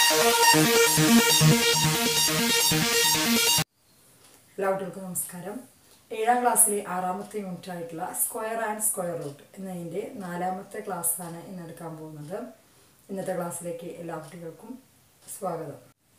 എല്ലാവർക്കും നമസ്കാരം ഏഴാം ക്ലാസ്സിലെ ആറാമത്തെ യൂണിറ്റ് ആയിട്ടുള്ള സ്ക്വയർ ആൻഡ് സ്ക്വയർ റൂട്ട് എന്നതിൻ്റെ നാലാമത്തെ ക്ലാസ്സാണ് ഇന്ന് എടുക്കാൻ പോകുന്നത് ഇന്നത്തെ ക്ലാസ്സിലേക്ക് എല്ലാ കുട്ടികൾക്കും സ്വാഗതം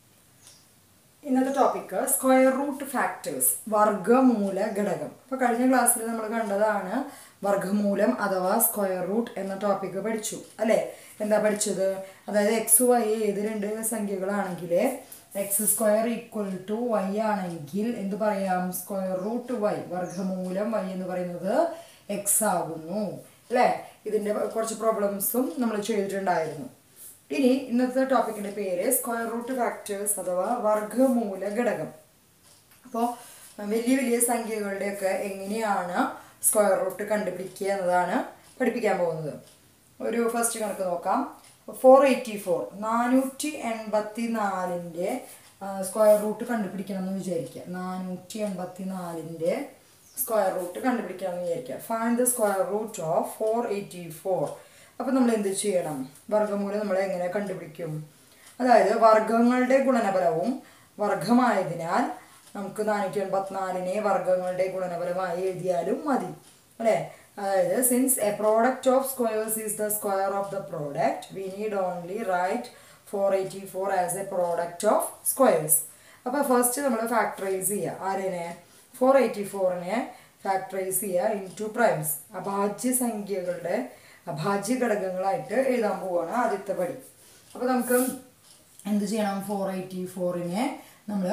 ഇന്നത്തെ ടോപ്പിക്ക് സ്ക്വയർ റൂട്ട് ഫാക്ടേഴ്സ് വർഗമൂല ഘടകം അപ്പോൾ കഴിഞ്ഞ ക്ലാസ്സിൽ നമ്മൾ കണ്ടതാണ് വർഗമൂലം അഥവാ സ്ക്വയർ റൂട്ട് എന്ന ടോപ്പിക്ക് പഠിച്ചു അല്ലേ എന്താ പഠിച്ചത് അതായത് എക്സ് വൈ ഏത് രണ്ട് സംഖ്യകളാണെങ്കിൽ X square equal to Y ആണെങ്കിൽ എന്ത് പറയാം സ്ക്വയർ റൂട്ട് വൈ വർഗമൂലം വൈ എന്ന് പറയുന്നത് എക്സ് ആകുന്നു അല്ലേ ഇതിൻ്റെ കുറച്ച് പ്രോബ്ലംസും നമ്മൾ ചെയ്തിട്ടുണ്ടായിരുന്നു ഇനി ഇന്നത്തെ ടോപ്പിക്കിന്റെ പേര് സ്ക്വയർ റൂട്ട് ഫാക്ടേഴ്സ് അഥവാ വർഗമൂല ഘടകം അപ്പോൾ വലിയ വലിയ സംഖ്യകളുടെയൊക്കെ എങ്ങനെയാണ് സ്ക്വയർ റൂട്ട് കണ്ടുപിടിക്കുക എന്നതാണ് പഠിപ്പിക്കാൻ പോകുന്നത് ഒരു ഫസ്റ്റ് കണക്ക് നോക്കാം ഫോർ എയ്റ്റി ഫോർ നാനൂറ്റി എൺപത്തി നാലിൻ്റെ സ്ക്വയർ റൂട്ട് കണ്ടുപിടിക്കണം എന്ന് വിചാരിക്കുക നാനൂറ്റി എൺപത്തി നാലിൻ്റെ സ്ക്വയർ റൂട്ട് കണ്ടുപിടിക്കണം എന്ന് വിചാരിക്കുക find the square root of four eighty four അപ്പം നമ്മൾ എന്ത് ചെയ്യണം വർഗ്ഗമൂലം നമ്മൾ എങ്ങനെ കണ്ടുപിടിക്കും അതായത് വർഗങ്ങളുടെ ഗുണനഫലവും വർഗമായതിനാൽ നമുക്ക് നാനൂറ്റി എൺപത്തിനാലിനെ വർഗങ്ങളുടെ ഗുണനഫലമായി എഴുതിയാലും മതി അല്ലേ അതായത് since a product of squares is the square of the product we need only write four eighty four as a product of squares അപ്പോൾ ഫസ്റ്റ് നമ്മൾ ഫാക്ടറൈസ് ചെയ്യുക ആരനെ ഫോർ എയ്റ്റി ഫോറിനെ ഫാക്ടറൈസ് ചെയ്യുക ഇൻ ടു പ്രൈംസ് അഭാജ്യ സംഖ്യകളുടെ അഭാജ്യ ഘടകങ്ങളായിട്ട് എഴുതാൻ പോവുകയാണ് ആദ്യത്തെ പടി അപ്പോൾ നമുക്ക് എന്ത് ചെയ്യണം ഫോർ എയ്റ്റി ഫോറിനെ നമ്മൾ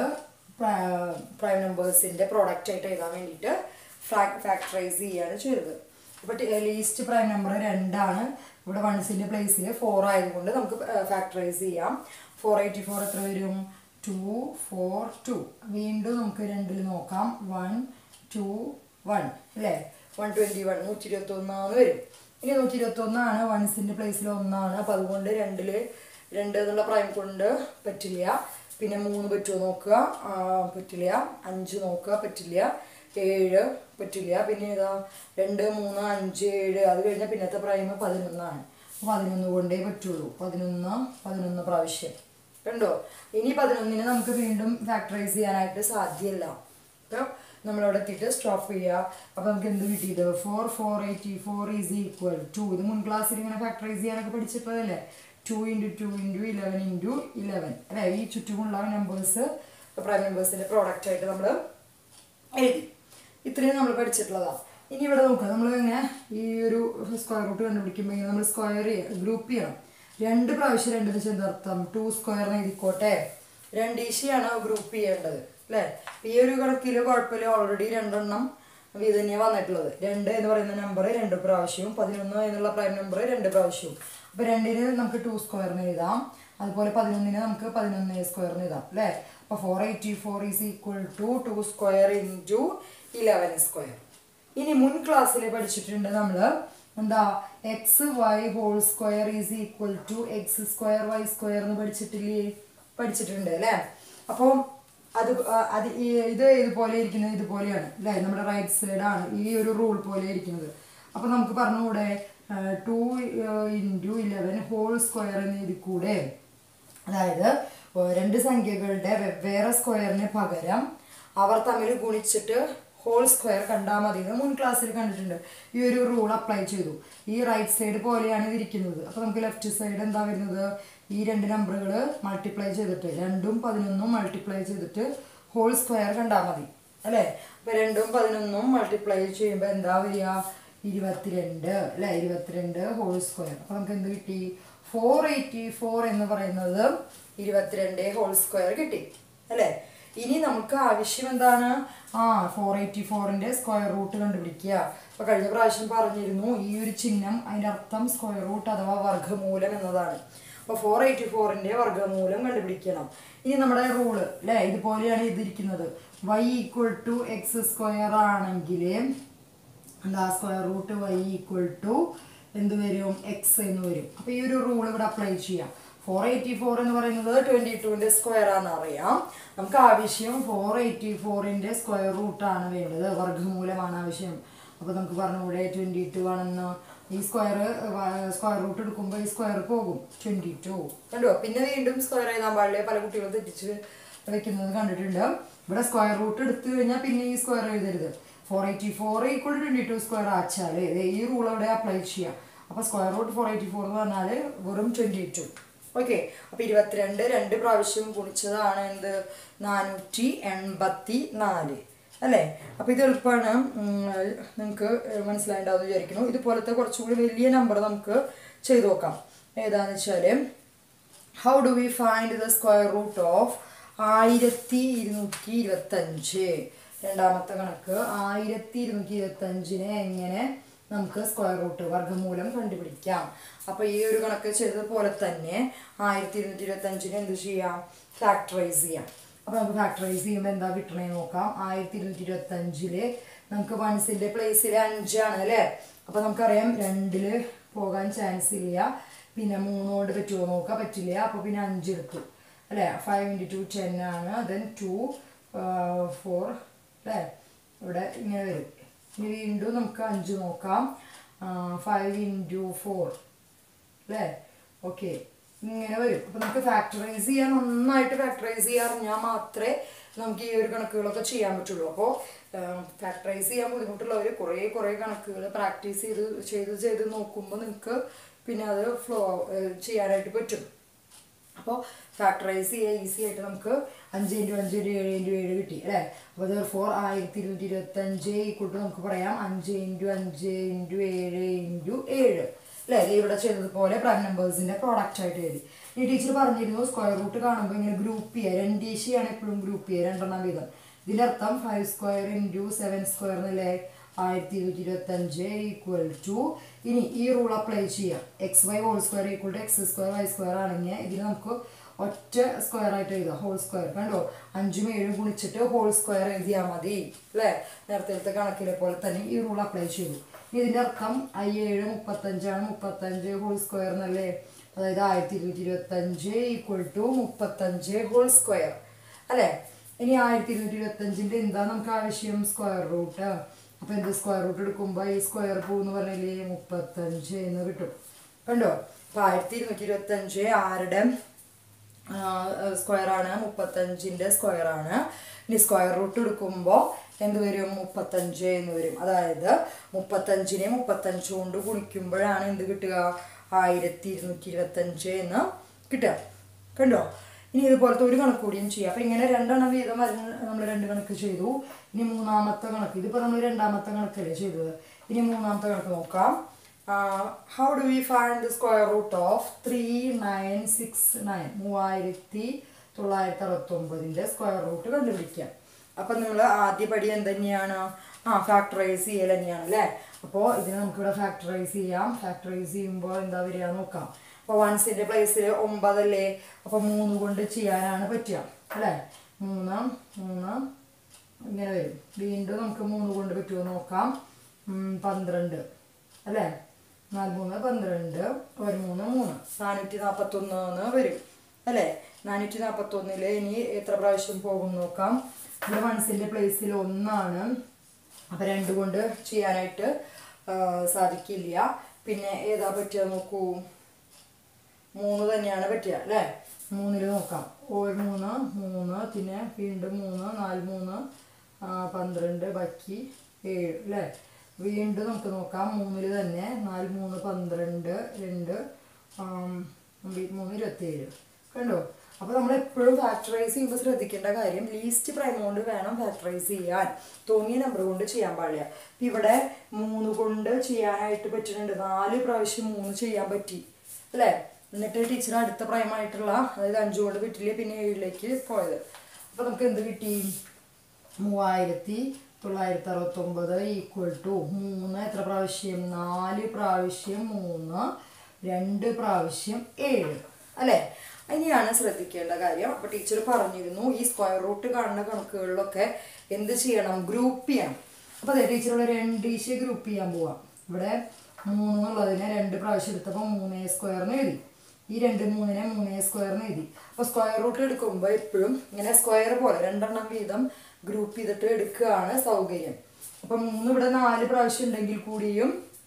പ്രൈം നമ്പേഴ്സിൻ്റെ പ്രോഡക്റ്റ് ആയിട്ട് എഴുതാൻ വേണ്ടിയിട്ട് ഫാക്ടറൈസ് ചെയ്യുകയാണ് ചെയ്തത് അപ്പോൾ ലീസ്റ്റ് പ്രൈം നമ്പർ രണ്ടാണ് ഇവിടെ വൺസിൻ്റെ പ്ലേസിൽ ഫോർ ആയതുകൊണ്ട് നമുക്ക് ഫാക്ടറൈസ് ചെയ്യാം ഫോർ എയ്റ്റി ഫോർ എത്ര വരും ടു ഫോർ ടു വീണ്ടും നമുക്ക് രണ്ടിൽ നോക്കാം വൺ ടു വൺ അല്ലേ വൺ ട്വൻറ്റി വൺ നൂറ്റി ഇരുപത്തി ഒന്നാന്ന് വരും ഇനി നൂറ്റി ഇരുപത്തി ഒന്നാണ് വൺസിൻ്റെ പ്ലേസിൽ ഒന്നാണ് അപ്പോൾ അതുകൊണ്ട് രണ്ടിൽ രണ്ട് എന്നുള്ള പ്രൈം കൊണ്ട് പറ്റില്ല പിന്നെ മൂന്ന് പറ്റുമോ നോക്കുക ആ, പറ്റില്ല അഞ്ച് നോക്കുക പറ്റില്ല ഏഴ് പറ്റില്ല പിന്നെ ഇതാ രണ്ട് മൂന്ന് അഞ്ച് ഏഴ് അത് കഴിഞ്ഞാൽ പിന്നത്തെ പ്രൈം പതിനൊന്നാണ് അപ്പോൾ പതിനൊന്ന് കൊണ്ടേ പറ്റുള്ളൂ പതിനൊന്ന് പതിനൊന്ന് പ്രാവശ്യം കണ്ടോ ഇനി പതിനൊന്നിന് നമുക്ക് വീണ്ടും ഫാക്ടറൈസ് ചെയ്യാനായിട്ട് സാധ്യമല്ല അപ്പോൾ നമ്മളവിടെ എത്തിയിട്ട് സ്റ്റോപ്പ് ചെയ്യുക അപ്പോൾ നമുക്ക് എന്ത് കിട്ടിയത് four four eighty four is equal to ഇത് മുൻ ക്ലാസ്സിൽ ഇങ്ങനെ ഫാക്ടറൈസ് ചെയ്യാനൊക്കെ പഠിച്ചിട്ടുള്ളതല്ലേ two into two into eleven into eleven അല്ലേ ഈ ചുറ്റുമുള്ള നമ്പേഴ്സ് പ്രൈം നമ്പേഴ്സിൻ്റെ പ്രോഡക്റ്റ് ആയിട്ട് നമ്മൾ എഴുതി ഇത്രയും നമ്മൾ പഠിച്ചിട്ടുള്ളതാണ് ഇനി ഇവിടെ നോക്കുക നമ്മൾ ഇങ്ങനെ ഈ ഒരു സ്ക്വയർ റൂട്ട് കണ്ടുപിടിക്കുമ്പോൾ ഇങ്ങനെ നമ്മൾ സ്ക്വയർ ഗ്രൂപ്പ് ചെയ്യണം രണ്ട് പ്രാവശ്യം രണ്ട് വെച്ച് അർത്ഥം ടു സ്ക്വയർ എഴുതിക്കോട്ടെ രണ്ട് ഈശിയാണ് ഗ്രൂപ്പ് ചെയ്യേണ്ടത് അല്ലേ ഈ ഒരു കണക്കിൽ കുഴപ്പമില്ല ഓൾറെഡി രണ്ടെണ്ണം ഇത് തന്നെയാണ് വന്നിട്ടുള്ളത് രണ്ട് എന്ന് പറയുന്ന നമ്പർ രണ്ട് പ്രാവശ്യവും പതിനൊന്ന് എന്നുള്ള പ്രൈം നമ്പർ രണ്ട് പ്രാവശ്യവും അപ്പോൾ രണ്ടിന് നമുക്ക് ടു സ്ക്വയറിന് എഴുതാം അതുപോലെ പതിനൊന്നിന് നമുക്ക് പതിനൊന്ന് സ്ക്വയറിന് എഴുതാം അല്ലേ അപ്പോൾ four eighty four is equal to two square into eleven square ഇനി മുൻ ക്ലാസ്സിൽ പഠിച്ചിട്ടുണ്ട് നമ്മൾ എന്താ X Y whole square is equal to X square Y square എന്ന് പഠിച്ചിട്ടില്ലേ പഠിച്ചിട്ടുണ്ട് അല്ലേ അപ്പോൾ അത് ആ, അത് ഈ ഇത് ഇതുപോലെ ഇരിക്കുന്നത് ഇതുപോലെയാണ് അല്ലേ നമ്മുടെ റൈറ്റ് സൈഡാണ് ഈ ഒരു റൂൾ പോലെ ഇരിക്കുന്നത് അപ്പോൾ നമുക്ക് പറഞ്ഞുകൂടെ two into eleven whole square എന്ന് എഴുതി കൂടെ അതായത് ഏർ രണ്ട് സംഖ്യകളുടെ വെവ്വേറെ സ്ക്വയറിന് പകരം അവർ തമ്മിൽ ഗുണിച്ചിട്ട് ഹോൾ സ്ക്വയർ കണ്ടാൽ മതി എന്ന് മുൻ ക്ലാസ്സിൽ കണ്ടിട്ടുണ്ട് ഈ ഒരു റൂൾ അപ്ലൈ ചെയ്തു ഈ റൈറ്റ് സൈഡ് പോലെയാണ് ഇത് ഇരിക്കുന്നത് അപ്പോൾ നമുക്ക് ലെഫ്റ്റ് സൈഡ് എന്താ വരുന്നത് ഈ രണ്ട് നമ്പറുകൾ മൾട്ടിപ്ലൈ ചെയ്തിട്ട് രണ്ടും പതിനൊന്നും മൾട്ടിപ്ലൈ ചെയ്തിട്ട് ഹോൾ സ്ക്വയർ കണ്ടാൽ മതി അല്ലേ അപ്പോൾ രണ്ടും പതിനൊന്നും മൾട്ടിപ്ലൈ ചെയ്യുമ്പോൾ എന്താ വരിക ഇരുപത്തിരണ്ട് അല്ലേ ഇരുപത്തിരണ്ട് ഹോൾ സ്ക്വയർ അപ്പോൾ നമുക്ക് എന്ത് കിട്ടി ഫോർ എയ്റ്റി ഫോർ എന്ന് പറയുന്നത് ഇരുപത്തിരണ്ട് ഹോൾ സ്ക്വയർ കിട്ടി അല്ലേ ഇനി നമുക്ക് ആവശ്യം എന്താണ് ആ ഫോർ എയ്റ്റി ഫോറിൻ്റെ സ്ക്വയർ റൂട്ട് കണ്ടുപിടിക്കുക അപ്പോൾ കഴിഞ്ഞ പ്രാവശ്യം പറഞ്ഞിരുന്നു ഈ ഒരു ചിഹ്നം അതിൻ്റെ അർത്ഥം സ്ക്വയർ റൂട്ട് അഥവാ വർഗ്ഗമൂലം എന്നതാണ് അപ്പോൾ ഫോർ എയ്റ്റി ഫോറിൻ്റെ വർഗ്ഗമൂലം കണ്ടുപിടിക്കണം ഇനി നമ്മുടെ റൂള് അല്ലേ ഇതുപോലെയാണ് ഇതിരിക്കുന്നത് Y equal to X square ആണെങ്കിൽ എന്താ square root Y equal to എന്ത് വരും എക്സ് എന്ന് വരും അപ്പോൾ ഈ ഒരു റൂൾ ഇവിടെ അപ്ലൈ ചെയ്യാം ഫോർ എയ്റ്റി ഫോർ എന്ന് പറയുന്നത് ട്വൻറ്റി ടുവിൻ്റെ സ്ക്വയർ ആണെന്ന് അറിയാം നമുക്ക് ആവശ്യം ഫോർ എയ്റ്റി ഫോറിൻ്റെ സ്ക്വയർ റൂട്ടാണ് വേണ്ടത് വർഗ്ഗമൂലമാണ് ആവശ്യം അപ്പോൾ നമുക്ക് പറഞ്ഞുകൂടെ ട്വൻറ്റി ടു ആണെന്ന് ഈ സ്ക്വയർ സ്ക്വയർ റൂട്ട് എടുക്കുമ്പോൾ ഈ സ്ക്വയർ പോകും ട്വൻറ്റി ടു കണ്ടോ പിന്നെ വീണ്ടും സ്ക്വയർ എഴുതാൻ പാടില്ല പല കുട്ടികളും തെറ്റിച്ച് വെക്കുന്നത് കണ്ടിട്ടുണ്ട് ഇവിടെ സ്ക്വയർ റൂട്ട് എടുത്തു കഴിഞ്ഞാൽ പിന്നെ ഈ സ്ക്വയർ എഴുതരുത് four eighty four equal twenty two square ആച്ചാൽ ഈ റൂൾ അവിടെ അപ്ലൈ ചെയ്യാം അപ്പോൾ square root four eighty four എന്ന് പറഞ്ഞാൽ വെറും ട്വൻറ്റി ടു ഓക്കെ അപ്പോൾ ഇരുപത്തിരണ്ട് രണ്ട് പ്രാവശ്യം ഗുണിച്ചതാണ് എന്ത് നാനൂറ്റി എൺപത്തി നാല് അല്ലേ അപ്പോൾ ഇത് എളുപ്പമാണ് നിങ്ങൾക്ക് മനസ്സിലായിട്ടുണ്ടാവും വിചാരിക്കുന്നു ഇതുപോലത്തെ കുറച്ചുകൂടി വലിയ നമ്പർ നമുക്ക് ചെയ്തു നോക്കാം ഏതാണെന്ന് വെച്ചാൽ how do we find the square root of ആയിരത്തി ഇരുന്നൂറ്റി ഇരുപത്തഞ്ച് രണ്ടാമത്തെ കണക്ക് ആയിരത്തി ഇരുന്നൂറ്റി ഇരുപത്തഞ്ചിനെ എങ്ങനെ നമുക്ക് സ്ക്വയർ റൂട്ട് വർഗ്ഗമൂലം കണ്ടുപിടിക്കാം അപ്പോൾ ഈ ഒരു കണക്ക് ചെയ്തതുപോലെ തന്നെ ആയിരത്തി ഇരുന്നൂറ്റി ഇരുപത്തഞ്ചിനെ എന്ത് ചെയ്യാം ഫാക്ടറൈസ് ചെയ്യാം അപ്പോൾ നമുക്ക് ഫാക്ടറൈസ് ചെയ്യുമ്പോൾ എന്താ കിട്ടണേ നോക്കാം ആയിരത്തി ഇരുന്നൂറ്റി ഇരുപത്തഞ്ചില് നമുക്ക് വൺസിൻ്റെ പ്ലേസിൽ അഞ്ചാണ് അല്ലേ അപ്പോൾ നമുക്കറിയാം രണ്ടില് പോകാൻ ചാൻസ് ഇല്ല പിന്നെ മൂന്നോട് പറ്റുമോ നോക്കാം പറ്റില്ല അപ്പോൾ പിന്നെ അഞ്ച് എടുത്തു അല്ലേ ഫൈവ് ഇൻറ്റു ടു ടെൻ ആണ് ദെൻ ടു ഫോർ അല്ലേ ഇവിടെ ഇങ്ങനെ വരും ഇനി വീണ്ടും നമുക്ക് അഞ്ച് നോക്കാം ഫൈവ് ഇൻറ്റു ഫോർ അല്ലേ ഓക്കെ ഇങ്ങനെ വരും അപ്പോൾ നമുക്ക് ഫാക്ടറൈസ് ചെയ്യാൻ നന്നായിട്ട് ഫാക്ടറൈസ് ചെയ്യാൻ അറിഞ്ഞാൽ മാത്രമേ നമുക്ക് ഈ ഒരു കണക്കുകളൊക്കെ ചെയ്യാൻ പറ്റുള്ളൂ അപ്പോൾ ഫാക്ടറൈസ് ചെയ്യാൻ ബുദ്ധിമുട്ടുള്ളവർ കുറേ കുറേ കണക്കുകൾ പ്രാക്ടീസ് ചെയ്ത് ചെയ്ത് ചെയ്ത് നോക്കുമ്പോൾ നിങ്ങൾക്ക് പിന്നെ അത് ഫ്ലോ ചെയ്യാനായിട്ട് പറ്റും അപ്പോൾ ഫാക്ടറൈസ് ചെയ്യാൻ ഈസി ആയിട്ട് നമുക്ക് അഞ്ച് ഇൻറ്റു അഞ്ച് ഇൻറ്റു ഏഴ് ഇൻറ്റു ഏഴ് കിട്ടി അല്ലേ അപ്പോൾ അത് ഫോർ ആയിരത്തി ഇരുന്നൂറ്റി ഇരുപത്തഞ്ച് ഈക്വട്ട് നമുക്ക് പറയാം അഞ്ച് ഇൻറ്റു അഞ്ച് ഇൻറ്റു ഏഴ് ഇൻറ്റു ഏഴ് അല്ലേ ദേ ഇവിടെ ചെയ്തതുപോലെ പ്രൈം നമ്പേഴ്സിൻ്റെ പ്രോഡക്റ്റ് ആയിട്ട് എഴുതി ഈ ടീച്ചർ പറഞ്ഞിരുന്നു സ്ക്വയർ റൂട്ട് കാണുമ്പോൾ ഇങ്ങനെ ഗ്രൂപ്പ് ചെയ്യുക രണ്ട് ഈശിയാണ് എപ്പോഴും ഗ്രൂപ്പ് ചെയ്യുക രണ്ടെണ്ണം വീതം ഇതിൻ്റെ അർത്ഥം five square into seven square എന്നല്ലേ ആയിരത്തി ഇരുന്നൂറ്റി ഇരുപത്തഞ്ച് ഈക്വൽ ടു ഇനി ഈ റൂൾ അപ്ലൈ ചെയ്യാം X Y whole square equal to X square Y square ആണെങ്കിൽ ഇതിന് നമുക്ക് ഒറ്റ സ്ക്വയർ ആയിട്ട് എഴുതാം ഹോൾ സ്ക്വയർ കണ്ടോ അഞ്ചും ഏഴും ഗുണിച്ചിട്ട് ഹോൾ സ്ക്വയർ എഴുതിയാൽ മതി അല്ലേ നേരത്തെ കണക്കിലെ പോലെ തന്നെ ഈ റൂൾ അപ്ലൈ ചെയ്തു ഇനി ഇതിൻ്റെ അർത്ഥം ഐ ഏഴ് മുപ്പത്തഞ്ചാണ് മുപ്പത്തഞ്ച് ഹോൾ സ്ക്വയർ എന്നല്ലേ അതായത് ആയിരത്തി ഇരുന്നൂറ്റി ഇരുപത്തഞ്ച് ഈക്വൽ ടു മുപ്പത്തഞ്ച് ഹോൾ സ്ക്വയർ അല്ലേ ഇനി ആയിരത്തി ഇരുന്നൂറ്റി ഇരുപത്തഞ്ചിൻ്റെ എന്താ നമുക്ക് ആവശ്യം സ്ക്വയർ റൂട്ട് അപ്പോൾ എന്ത് സ്ക്വയർ റൂട്ട് എടുക്കുമ്പോൾ ഈ സ്ക്വയർ പോകുന്ന പറഞ്ഞില്ലേ മുപ്പത്തഞ്ച് എന്ന് കിട്ടും കണ്ടോ അപ്പോൾ ആയിരത്തി ഇരുന്നൂറ്റി ഇരുപത്തഞ്ച് ആരുടെ സ്ക്വയറാണ് മുപ്പത്തഞ്ചിൻ്റെ സ്ക്വയറാണ് ഇനി സ്ക്വയർ റൂട്ട് എടുക്കുമ്പോൾ എന്ത് വരും മുപ്പത്തഞ്ച് എന്ന് വരും അതായത് മുപ്പത്തഞ്ചിനെ മുപ്പത്തഞ്ച് കൊണ്ട് ഗുണിക്കുമ്പോഴാണ് എന്ത് കിട്ടുക ആയിരത്തി ഇരുന്നൂറ്റി ഇരുപത്തഞ്ച് എന്ന് കിട്ടുക കണ്ടോ ഇനി ഇതുപോലത്തെ ഒരു കണക്ക് കൂടിയും ചെയ്യാം അപ്പം ഇങ്ങനെ രണ്ടെണ്ണം വീതം വരുന്ന നമ്മൾ രണ്ട് കണക്ക് ചെയ്തു ഇനി മൂന്നാമത്തെ കണക്ക് ഇതിപ്പോൾ നമ്മൾ രണ്ടാമത്തെ കണക്കല്ലേ ചെയ്തത് ഇനി മൂന്നാമത്തെ കണക്ക് നോക്കാം how do we find the square root of three nine six nine മൂവായിരത്തി തൊള്ളായിരത്തി അറുപത്തൊമ്പതിൻ്റെ സ്ക്വയർ റൂട്ട് കണ്ടുപിടിക്കാം അപ്പം നിങ്ങൾ ആദ്യ പടി എന്ത് തന്നെയാണ് ആ ഫാക്ടറൈസ് ചെയ്യൽ തന്നെയാണ് അല്ലേ അപ്പോൾ ഇതിനെ നമുക്കിവിടെ ഫാക്ടറൈസ് ചെയ്യാം ഫാക്ടറൈസ് ചെയ്യുമ്പോൾ എന്താ വരിക നോക്കാം അപ്പോൾ വൺസിൻ്റെ പ്ലേസിൽ ഒമ്പതല്ലേ അപ്പോൾ മൂന്ന് കൊണ്ട് ചെയ്യാനാണ് പറ്റുക അല്ലേ മൂന്ന് മൂന്ന് ഇങ്ങനെ വരും വീണ്ടും നമുക്ക് മൂന്ന് കൊണ്ട് പറ്റുമോ നോക്കാം ഉം, പന്ത്രണ്ട് അല്ലേ നാല് മൂന്ന് പന്ത്രണ്ട് ഒരു മൂന്ന് മൂന്ന് നാനൂറ്റി നാൽപ്പത്തൊന്ന് എന്ന് വരും അല്ലേ നാനൂറ്റി നാൽപ്പത്തൊന്നില് ഇനി എത്ര പ്രാവശ്യം പോകും നോക്കാം ഇവിടെ വൺസിൻ്റെ പ്ലേസിൽ ഒന്നാണ് അപ്പം രണ്ട് കൊണ്ട് ചെയ്യാനായിട്ട് ആ, സാധിക്കില്ല പിന്നെ ഏതാ പറ്റുക നോക്കൂ മൂന്ന് തന്നെയാണ് പറ്റുക അല്ലേ മൂന്നിൽ നോക്കാം ഒരു മൂന്ന് മൂന്ന് പിന്നെ വീണ്ടും മൂന്ന് നാല് മൂന്ന് ആ, പന്ത്രണ്ട് ബാക്കി ഏഴ് അല്ലേ വീണ്ടും നമുക്ക് നോക്കാം മൂന്നിൽ തന്നെ നാല് മൂന്ന് പന്ത്രണ്ട് രണ്ട് ആം, ഒമ്പത് മൂന്ന് ഇരുപത്തിയേഴ് കണ്ടോ അപ്പോൾ നമ്മൾ എപ്പോഴും ഫാക്ടറൈസ് ചെയ്യുമ്പോൾ ശ്രദ്ധിക്കേണ്ട കാര്യം ലീസ്റ്റ് പ്രൈം കൊണ്ട് വേണം ഫാക്ടറൈസ് ചെയ്യാൻ തോന്നിയ നമ്പർ കൊണ്ട് ചെയ്യാൻ പാടില്ല ഇപ്പം ഇവിടെ മൂന്ന് കൊണ്ട് ചെയ്യാനായിട്ട് പറ്റുന്നുണ്ട് നാല് പ്രാവശ്യം മൂന്ന് ചെയ്യാൻ പറ്റി അല്ലേ എന്നിട്ട് ടീച്ചർ അടുത്ത പ്രൈമായിട്ടുള്ള അതായത് അഞ്ചു കൊണ്ട് പറ്റില്ല പിന്നെ ഏഴിലേക്ക് പോയത് അപ്പോൾ നമുക്ക് എന്ത് കിട്ടി മൂവായിരത്തി തൊള്ളായിരത്തി അറുപത്തൊമ്പത് ഈക്വൽ ടു മൂന്ന് എത്ര പ്രാവശ്യം നാല് പ്രാവശ്യം മൂന്ന് രണ്ട് പ്രാവശ്യം ഏഴ് അല്ലേ ഇനിയാണ് ശ്രദ്ധിക്കേണ്ട കാര്യം അപ്പോൾ ടീച്ചർ പറഞ്ഞിരുന്നു ഈ സ്ക്വയർ റൂട്ട് കാണുന്ന കണക്കുകളിലൊക്കെ എന്ത് ചെയ്യണം ഗ്രൂപ്പ് ചെയ്യണം അപ്പോൾ അതെ ടീച്ചറുടെ രണ്ട് ഈശ ഗ്രൂപ്പ് ചെയ്യാൻ പോവാം ഇവിടെ മൂന്ന് എന്നുള്ളതിനെ രണ്ട് പ്രാവശ്യം എടുത്തപ്പോൾ മൂന്നേ സ്ക്വയറിന് എഴുതി ഈ രണ്ട് മൂന്നിനെ മൂന്നേ സ്ക്വയറിന് എഴുതി അപ്പോൾ സ്ക്വയർ റൂട്ട് എടുക്കുമ്പോൾ എപ്പോഴും ഇങ്ങനെ സ്ക്വയർ പോലെ രണ്ടെണ്ണം വീതം ഗ്രൂപ്പ് ചെയ്തിട്ട് എടുക്കുകയാണ് സൗകര്യം അപ്പം മൂന്ന് ഇവിടെ നാല് പ്രാവശ്യം ഉണ്ടെങ്കിൽ കൂടിയും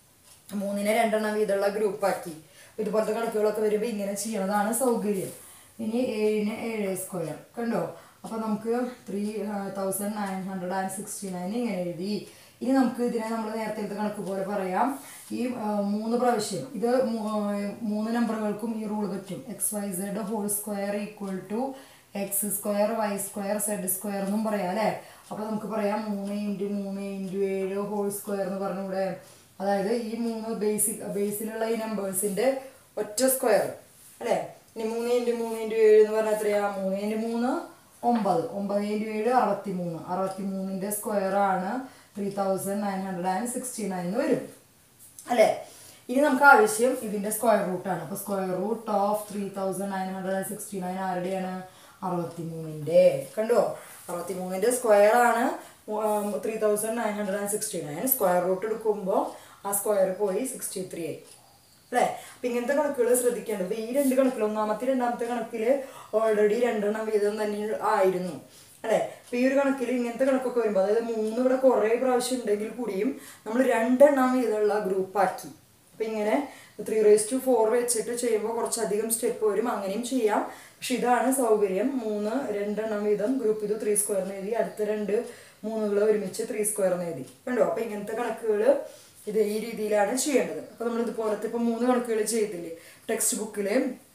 മൂന്നിനെ രണ്ടെണ്ണം വീതമുള്ള ഗ്രൂപ്പാക്കി ഇതുപോലത്തെ കണക്കുകളൊക്കെ വരുമ്പോൾ ഇങ്ങനെ ചെയ്യണതാണ് സൗകര്യം ഇനി ഏഴിന് ഏഴ് സ്ക്വയർ കണ്ടോ അപ്പോൾ നമുക്ക് three thousand nine hundred and sixty nine ഇങ്ങനെ എഴുതി ഇനി നമുക്ക് ഇതിനെ നമ്മൾ നേരത്തെ എടുത്ത കണക്ക് പോലെ പറയാം ഈ ആ, മൂന്ന് പ്രാവശ്യം ഇത് മൂ- ആ, മൂന്ന് നമ്പറുകൾക്കും ഈ റൂൾ പറ്റും X Y Z whole square equal to X square Y square Z square എന്നും പറയാം അല്ലേ അപ്പോൾ നമുക്ക് പറയാം മൂന്ന് ഇൻറ്റു മൂന്ന് ഇൻറ്റു ഏഴ് ഹോൾ സ്ക്വയർ എന്ന് പറഞ്ഞൂടെ അതായത് ഈ മൂന്ന് ബേസിക് ബേസിലുള്ള ഈ നമ്പേഴ്സിൻ്റെ ഒറ്റ സ്ക്വയർ അല്ലേ ഇനി മൂന്ന് ഇൻറ്റു മൂന്ന് ഇൻറ്റു ഏഴ് എന്ന് പറഞ്ഞാൽ എത്രയാ മൂന്ന് ഇൻറ്റു മൂന്ന് ഒമ്പത് ഒമ്പത് ഇൻറ്റു ഏഴ് അറുപത്തി മൂന്ന് അറുപത്തി മൂന്നിൻ്റെ സ്ക്വയറാണ് three thousand nine hundred and sixty nine എന്ന് വരും അല്ലേ ഇനി നമുക്ക് ആവശ്യം ഇതിന്റെ സ്ക്വയർ റൂട്ടാണ് അപ്പോൾ square root of three thousand nine hundred and sixty nine ആരുടെയാണ് അറുപത്തി മൂന്നിൻ്റെ കണ്ടോ അറുപത്തി മൂന്നിൻ്റെ സ്ക്വയർ ആണ് three thousand nine hundred and sixty nine square root എടുക്കുമ്പോൾ ആ സ്ക്വയർ പോയി സിക്സ്റ്റി ത്രീ ആയി അല്ലേ അപ്പം ഇങ്ങനത്തെ കണക്കുകൾ ശ്രദ്ധിക്കേണ്ടത് ഈ രണ്ട് കണക്കിൽ ഒന്നാമത്തെ രണ്ടാമത്തെ കണക്കിൽ ഓൾറെഡി രണ്ടെണ്ണം വീതം തന്നെ ആയിരുന്നു അല്ലേ അപ്പം ഈ ഒരു കണക്കിൽ ഇങ്ങനത്തെ കണക്കൊക്കെ വരുമ്പോൾ അതായത് മൂന്ന് ഇവിടെ കുറേ പ്രാവശ്യം ഉണ്ടെങ്കിൽ കൂടിയും നമ്മൾ രണ്ടെണ്ണം വീതമുള്ള ഗ്രൂപ്പാക്കി അപ്പം ഇങ്ങനെ ത്രീ റേസ് ടു ഫോർ വെച്ചിട്ട് ചെയ്യുമ്പോൾ കുറച്ചധികം സ്റ്റെപ്പ് വരും അങ്ങനെയും ചെയ്യാം പക്ഷെ ഇതാണ് സൗകര്യം മൂന്ന് രണ്ടെണ്ണം വീതം ഗ്രൂപ്പ് ഇത് ത്രീ സ്ക്വയർ എഴുതി അടുത്ത രണ്ട് മൂന്നുകൾ ഒരുമിച്ച് ത്രീ സ്ക്വയർ എഴുതി കണ്ടോ അപ്പം ഇങ്ങനത്തെ കണക്കുകൾ ഇത് ഈ രീതിയിലാണ് ചെയ്യേണ്ടത് അപ്പോൾ നമ്മൾ ഇതുപോലത്തെ ഇപ്പോൾ മൂന്ന് കണക്കുകൾ ചെയ്തില്ലേ ടെക്സ്റ്റ് ബുക്കിൽ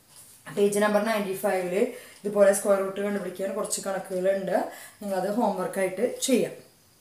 പേജ് നമ്പർ നയൻറ്റി ഫൈവില് ഇതുപോലെ സ്ക്വയർ റൂട്ട് കണ്ടുപിടിക്കാൻ കുറച്ച് കണക്കുകളുണ്ട് നിങ്ങളത് ഹോംവർക്കായിട്ട് ചെയ്യാം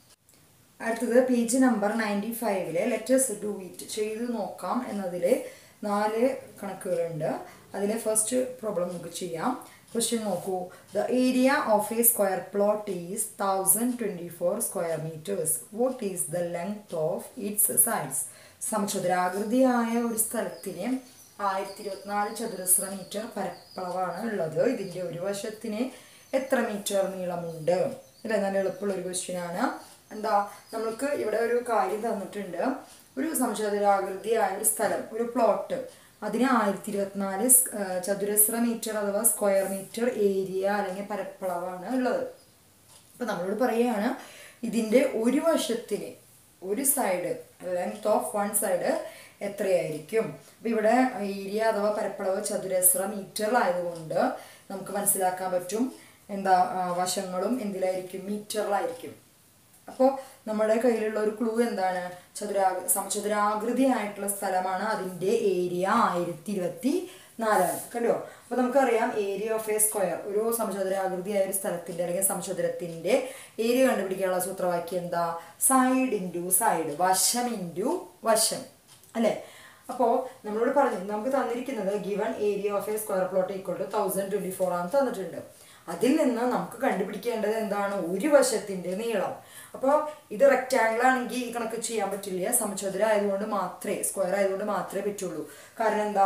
അടുത്തത് പേജ് നമ്പർ നയൻറ്റി ഫൈവില് ലെറ്റേഴ്സ് ഡു ഇറ്റ് ചെയ്ത് നോക്കാം എന്നതിൽ നാല് കണക്കുകളുണ്ട് അതിലെ ഫസ്റ്റ് പ്രോബ്ലം നമുക്ക് ചെയ്യാം ക്വസ്റ്റ്യൻ നോക്കൂ the area of a square plot is thousand twenty four square metres what is the length of its sides സമചതുരാകൃതിയായ ഒരു സ്ഥലത്തിന് ആയിരത്തി ഇരുപത്തിനാല് ചതുരശ്ര മീറ്റർ പരപ്പളവാണ് ഉള്ളത് ഇതിൻ്റെ ഒരു വശത്തിന് എത്ര മീറ്റർ നീളമുണ്ട് അല്ലേ നല്ല എളുപ്പമുള്ള ഒരു ക്വസ്റ്റ്യൻ ആണ് എന്താ നമ്മൾക്ക് ഇവിടെ ഒരു കാര്യം തന്നിട്ടുണ്ട് ഒരു സമചതുരാകൃതിയായ ഒരു സ്ഥലം ഒരു പ്ലോട്ട് അതിന് ആയിരത്തി ഇരുപത്തിനാല് സ്- ആ, ചതുരശ്ര മീറ്റർ അഥവാ സ്ക്വയർ മീറ്റർ ഏരിയ അല്ലെങ്കിൽ പരപ്പളവാണ് ഉള്ളത് അപ്പൊ നമ്മളോട് പറയുകയാണ് ഇതിന്റെ ഒരു വശത്തിന് ഒരു side length of one side എത്രയായിരിക്കും അപ്പൊ ഇവിടെ ഏരിയ അഥവാ പരപ്പളവ് ചതുരശ്ര മീറ്ററിലായതുകൊണ്ട് നമുക്ക് മനസ്സിലാക്കാൻ പറ്റും എന്താ ആ, വശങ്ങളും എന്തിലായിരിക്കും മീറ്ററിലായിരിക്കും അപ്പോൾ നമ്മുടെ കയ്യിലുള്ള ഒരു ക്ലൂ എന്താണ് ചതുരാ സമചതുരാകൃതിയായിട്ടുള്ള സ്ഥലമാണ് അതിൻ്റെ ഏരിയ ആയിരത്തി ഇരുപത്തി നാലാണ് കണ്ടോ അപ്പോൾ നമുക്കറിയാം ഏരിയ ഓഫ് എ സ്ക്വയർ ഒരു സമചതുരാകൃതിയായ ഒരു സ്ഥലത്തിൻ്റെ അല്ലെങ്കിൽ സമചതുരത്തിൻ്റെ ഏരിയ കണ്ടുപിടിക്കാനുള്ള സൂത്രവാക്യം എന്താ സൈഡ് ഇൻറ്റു സൈഡ് വശം ഇൻറ്റു വശം അല്ലേ അപ്പോൾ നമ്മളോട് പറഞ്ഞു നമുക്ക് തന്നിരിക്കുന്നത് given area of a square plot equal to thousand twenty four ആണ് തന്നിട്ടുണ്ട് അതിൽ നിന്ന് നമുക്ക് കണ്ടുപിടിക്കേണ്ടത് എന്താണ് ഒരു വശത്തിന്റെ നീളം അപ്പോൾ ഇത് റെക്റ്റാങ്കിൾ ആണെങ്കിൽ ഈ കണക്ക് ചെയ്യാൻ പറ്റില്ല സമചതുര ആയതുകൊണ്ട് മാത്രമേ സ്ക്വയർ ആയതുകൊണ്ട് മാത്രമേ പറ്റുള്ളൂ കാരണം എന്താ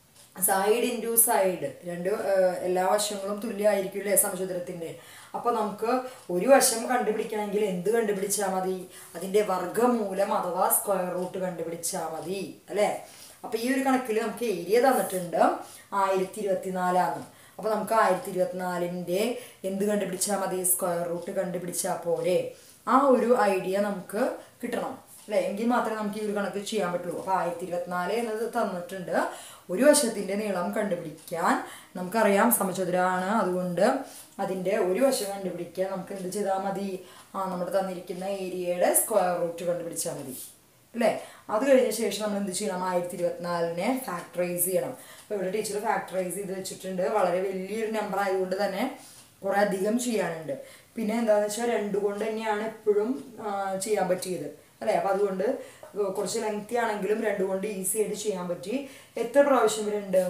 സൈഡ് ഇൻറ്റു സൈഡ് രണ്ട് ഏഹ്, എല്ലാ വശങ്ങളും തുല്യമായിരിക്കും അല്ലേ സമചതുരത്തിന്റെ അപ്പോൾ നമുക്ക് ഒരു വശം കണ്ടുപിടിക്കണമെങ്കിൽ എന്ത് കണ്ടുപിടിച്ചാൽ മതി അതിന്റെ വർഗ്ഗമൂലം അഥവാ സ്ക്വയർ റൂട്ട് കണ്ടുപിടിച്ചാൽ മതി അല്ലേ അപ്പൊ ഈ ഒരു കണക്കിൽ നമുക്ക് ഏരിയ തന്നിട്ടുണ്ട് ആയിരത്തി ഇരുപത്തിനാലാണ് അപ്പൊ നമുക്ക് ആയിരത്തി ഇരുപത്തിനാലിന്റെ എന്ത് കണ്ടുപിടിച്ചാൽ മതി സ്ക്വയർ റൂട്ട് കണ്ടുപിടിച്ചാൽ പോരെ ആ ഒരു ഐഡിയ നമുക്ക് കിട്ടണം അല്ലെ എങ്കിൽ മാത്രമേ നമുക്ക് ഈ ഒരു കണക്ക് ചെയ്യാൻ പറ്റുള്ളൂ അപ്പൊ ആയിരത്തി ഇരുപത്തിനാല് എന്നത് തന്നിട്ടുണ്ട് ഒരു വശത്തിന്റെ നീളം കണ്ടുപിടിക്കാൻ നമുക്കറിയാം സമചതുരാണ് അതുകൊണ്ട് അതിന്റെ ഒരു വശം കണ്ടുപിടിക്കാൻ നമുക്ക് എന്ത് ചെയ്താൽ മതി ആ നമ്മുടെ തന്നിരിക്കുന്ന ഏരിയയുടെ സ്ക്വയർ റൂട്ട് കണ്ടുപിടിച്ചാൽ മതി അല്ലേ അത് കഴിഞ്ഞ ശേഷം നമ്മൾ എന്ത് ചെയ്യണം ആയിരത്തി ഇരുപത്തിനാലിനെ ഫാക്ടറൈസ് ചെയ്യണം അപ്പോൾ ഇവിടെ ടീച്ചർ ഫാക്ടറൈസ് ചെയ്ത് വെച്ചിട്ടുണ്ട് വളരെ വലിയൊരു നമ്പർ ആയതുകൊണ്ട് തന്നെ കുറേ അധികം ചെയ്യാനുണ്ട് പിന്നെ എന്താണെന്ന് വെച്ചാൽ രണ്ടു കൊണ്ട് തന്നെയാണ് എപ്പോഴും ആ, ചെയ്യാൻ പറ്റിയത് അല്ലേ അപ്പം അതുകൊണ്ട് കുറച്ച് ലെങ്തി ആണെങ്കിലും രണ്ടു കൊണ്ട് ഈസി ആയിട്ട് ചെയ്യാൻ പറ്റി എത്ര പ്രാവശ്യം വരുന്നുണ്ട്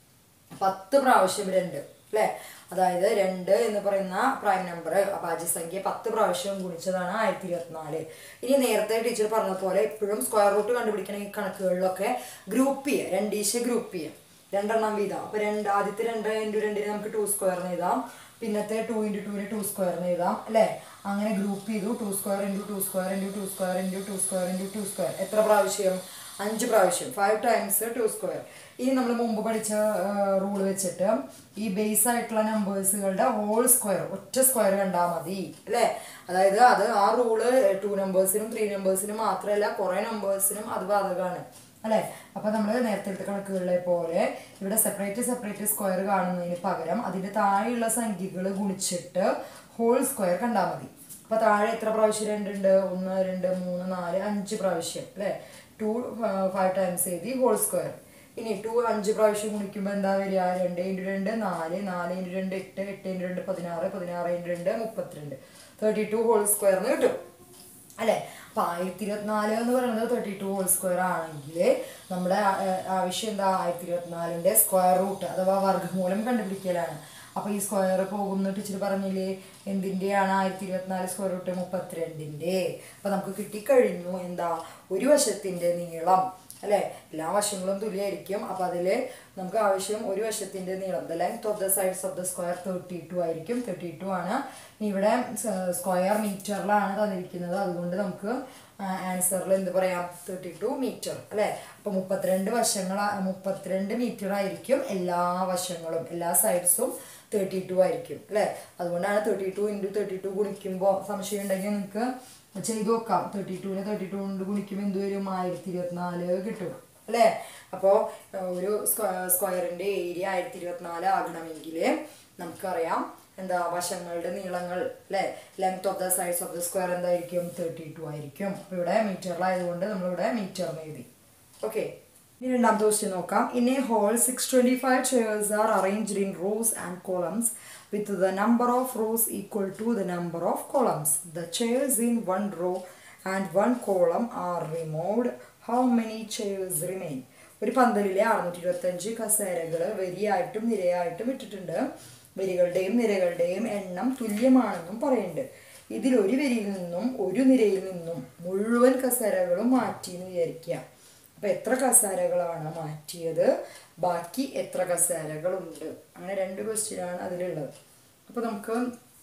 പത്ത് പ്രാവശ്യം രണ്ട് അല്ലേ അതായത് രണ്ട് എന്ന് പറയുന്ന പ്രൈം നമ്പർ അഭാജ്യസംഖ്യ പത്ത് പ്രാവശ്യം ഗുണിച്ചതാണ് ആയിരത്തി ഇരുപത്തിനാല് ഇനി നേരത്തെ ടീച്ചർ പറഞ്ഞ പോലെ എപ്പോഴും സ്ക്വയർ റൂട്ട് കണ്ടുപിടിക്കണ ഈ കണക്കുകളിലൊക്കെ ഗ്രൂപ്പ് ചെയ്യുക രണ്ടീശ ഗ്രൂപ്പ് ചെയ്യുക രണ്ടെണ്ണം വീതം അപ്പൊ രണ്ട് ആദ്യത്തെ രണ്ട് ഇൻറ്റു രണ്ടിന് നമുക്ക് ടു സ്ക്വയറിന് എഴുതാം പിന്നത്തെ ടു ഇൻറ്റു ടുവിന് ടു സ്ക്വയറിന് എഴുതാം അല്ലേ അങ്ങനെ ഗ്രൂപ്പ് ചെയ്തു two square into two square into two square into two square into two square എത്ര പ്രാവശ്യം അഞ്ച് പ്രാവശ്യം ഫൈവ് ടൈംസ് ടു സ്ക്വയർ ഇനി നമ്മൾ മുമ്പ് പഠിച്ച റൂൾ വെച്ചിട്ട് ഈ ബേസ് ആയിട്ടുള്ള നമ്പേഴ്സുകളുടെ ഹോൾ സ്ക്വയർ ഒറ്റ സ്ക്വയർ കണ്ടാൽ മതി അല്ലേ അതായത് അത് ആ റൂള് ടു നമ്പേഴ്സിനും ത്രീ നമ്പേഴ്സിനും മാത്രമല്ല കുറേ നമ്പേഴ്സിനും അത് ബാധകമാണ് അല്ലേ അപ്പോൾ നമ്മൾ നേരത്തെ കണക്കുകളിലെ പോലെ ഇവിടെ സെപ്പറേറ്റ് സെപ്പറേറ്റ് സ്ക്വയർ കാണുന്നതിന് പകരം അതിൻ്റെ താഴെയുള്ള സംഖ്യകൾ ഗുണിച്ചിട്ട് ഹോൾ സ്ക്വയർ കണ്ടാൽ മതി അപ്പോൾ താഴെ എത്ര പ്രാവശ്യം രണ്ടുണ്ട് ഒന്ന് രണ്ട് മൂന്ന് നാല് അഞ്ച് പ്രാവശ്യം അല്ലേ ടു ഫൈവ് ടൈംസ് എഴുതി ഹോൾ സ്ക്വയർ ഇനി ടു അഞ്ച് പ്രാവശ്യം ഗുണിക്കുമ്പോൾ എന്താ വരിക രണ്ട് ഇൻറ്റു രണ്ട് നാല് നാല് ഇൻറ്റു രണ്ട് എട്ട് എട്ട് ഇൻറ്റു രണ്ട് പതിനാറ് പതിനാറ് ഇൻറ്റു രണ്ട് മുപ്പത്തിരണ്ട് തേർട്ടി ടു ഹോൾ സ്ക്വയറിന് കിട്ടും അല്ലേ അപ്പൊ ആയിരത്തി ഇരുപത്തിനാല് എന്ന് പറയുന്നത് തേർട്ടി ടു ഹോൾ സ്ക്വയർ ആണെങ്കിൽ നമ്മുടെ ആ- ആ- ആവശ്യം എന്താ ആയിരത്തി ഇരുപത്തിനാലിന്റെ സ്ക്വയർ റൂട്ട് അഥവാ വർഗ്ഗമൂലം കണ്ടുപിടിക്കലാണ് അപ്പൊ ഈ സ്ക്വയർ പോകുന്ന ടീച്ചർ പറഞ്ഞില്ലേ എന്തിന്റെയാണ് ആയിരത്തി ഇരുപത്തിനാല് സ്ക്വയർ റൂട്ട് മുപ്പത്തിരണ്ടിന്റെ അപ്പൊ നമുക്ക് കിട്ടിക്കഴിഞ്ഞു എന്താ ഒരു വശത്തിന്റെ നീളം അല്ലെ എല്ലാ വശങ്ങളും തുല്യമായിരിക്കും അപ്പൊ അതില് നമുക്ക് ആവശ്യം ഒരു വശത്തിന്റെ നീളം the length of the sides of the square thirty two ആയിരിക്കും തേർട്ടി ടു ആണ് ഇനി ഇവിടെ സ്ക്വയർ മീറ്ററിലാണ് തന്നിരിക്കുന്നത് അതുകൊണ്ട് നമുക്ക് ആൻസറിൽ എന്ത് പറയാം തേർട്ടി ടു മീറ്റർ അല്ലെ അപ്പൊ മുപ്പത്തിരണ്ട് വശങ്ങൾ മുപ്പത്തിരണ്ട് മീറ്റർ ആയിരിക്കും എല്ലാ വശങ്ങളും എല്ലാ സൈഡ്സും തേർട്ടി ടു ആയിരിക്കും അല്ലെ അതുകൊണ്ടാണ് thirty two into thirty two ഗുണിക്കുമ്പോൾ സംശയം ഉണ്ടെങ്കിൽ നിങ്ങൾക്ക് ചെയ്ത് നോക്കാം തേർട്ടി ടുവിനെ തേർട്ടി ടു കൊണ്ട് ഗുണിക്കുമ്പോൾ എന്ത് വരും ആയിരത്തി ഇരുപത്തിനാല് കിട്ടും അല്ലേ അപ്പോൾ ഒരു സ്ക്വയറിന്റെ ഏരിയ ആയിരത്തി ഇരുപത്തിനാല് ആകണമെങ്കിൽ നമുക്കറിയാം എന്താ വശങ്ങളുടെ നീളങ്ങൾ അല്ലേ length of the sides of the square എന്തായിരിക്കും തേർട്ടി ടു ആയിരിക്കും അപ്പോൾ ഇവിടെ മീറ്ററിലായതുകൊണ്ട് നമ്മളിവിടെ മീറ്ററിന് എഴുതി ഓക്കെ ഇനി രണ്ടാമത്തെ ക്വസ്റ്റ്യൻ നോക്കാം in a hall six twenty five chairs are arranged in rows and columns with the number of rows equal to the number of columns. The chairs in one row and one column are removed. How many chairs remain? ഒരു പന്തലിലെ അറുന്നൂറ്റി ഇരുപത്തഞ്ച് കസേരകൾ വരിയായിട്ടും നിരയായിട്ടും ഇട്ടിട്ടുണ്ട് വരികളുടെയും നിരകളുടെയും എണ്ണം തുല്യമാണെന്നും പറയുന്നുണ്ട് ഇതിൽ ഒരു വരിയിൽ നിന്നും ഒരു നിരയിൽ നിന്നും മുഴുവൻ കസേരകളും മാറ്റി എന്ന് വിചാരിക്കുക അപ്പൊ എത്ര കസേരകളാണ് മാറ്റിയത് ബാക്കി എത്ര കസേരകളുണ്ട് അങ്ങനെ രണ്ട് ക്വസ്റ്റ്യൻ ആണ് അതിലുള്ളത് അപ്പൊ നമുക്ക്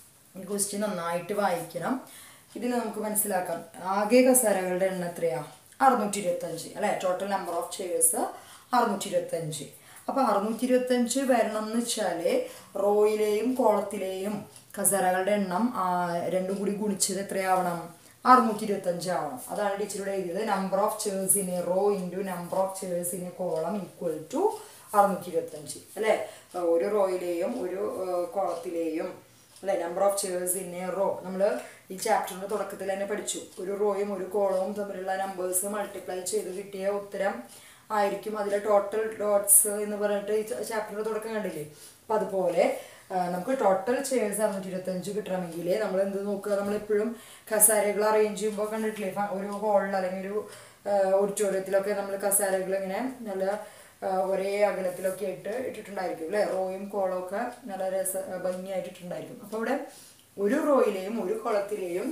ഈ ക്വസ്റ്റ്യൻ നന്നായിട്ട് വായിക്കണം ഇതിൽ നമുക്ക് മനസ്സിലാക്കാം ആകെ കസേരകളുടെ എണ്ണം എത്രയാ അറുന്നൂറ്റി ഇരുപത്തഞ്ച് അല്ലെ ടോട്ടൽ നമ്പർ ഓഫ് ചെയേഴ്സ് അറുന്നൂറ്റി ഇരുപത്തഞ്ച് അപ്പൊ അറുന്നൂറ്റി ഇരുപത്തഞ്ച് വരണം എന്ന് വെച്ചാല് റോയിലെയും കോളത്തിലെയും കസേരകളുടെ എണ്ണം ആ, രണ്ടും കൂടി ഗുണിച്ചത് എത്രയാവണം അറുന്നൂറ്റി ഇരുപത്തഞ്ച് ആവണം അതാണ് ടീച്ചറോട് എഴുതിയത് number of chairs in a row into number of chairs in a column equal to അറുന്നൂറ്റി ഇരുപത്തഞ്ച് അല്ലേ ഒരു റോയിലെയും ഒരു കോളത്തിലെയും അല്ലെ number of chairs in a row നമ്മൾ ഈ ചാപ്റ്ററിന്റെ തുടക്കത്തിൽ തന്നെ പഠിച്ചു ഒരു റോയും ഒരു കോളവും തമ്മിലുള്ള നമ്പേഴ്സ് മൾട്ടിപ്ലൈ ചെയ്ത് കിട്ടിയ ഉത്തരം ആയിരിക്കും അതിലെ ടോട്ടൽ ഡോട്ട്സ് എന്ന് പറഞ്ഞിട്ട് ഈ ചാപ്റ്ററിന്റെ തുടക്കം കണ്ടില്ലേ അപ്പൊ അതുപോലെ ആ, നമുക്ക് ടോട്ടൽ ചെയർസ് അറുന്നൂറ്റി ഇരുപത്തഞ്ച് കിട്ടണമെങ്കിൽ നമ്മൾ എന്ത് നോക്കുക നമ്മളെപ്പോഴും കസാരകൾ അറേഞ്ച് ചെയ്യുമ്പോൾ കണ്ടിട്ടില്ലേ ഫ- ഒരു ഹോളിൽ അല്ലെങ്കിൽ ഒരു ഓഡിറ്റോറിയത്തിലൊക്കെ നമ്മൾ കസാരകൾ ഇങ്ങനെ നല്ല ആ, ഒരേ അകലത്തിലൊക്കെ ഇട്ട് ഇട്ടിട്ടുണ്ടായിരിക്കും അല്ലേ റോയും കോളവും ഒക്കെ നല്ല രസ ഭംഗിയായിട്ട് ഇട്ടിട്ടുണ്ടായിരിക്കും അപ്പോൾ ഇവിടെ ഒരു റോയിലെയും ഒരു കുളത്തിലെയും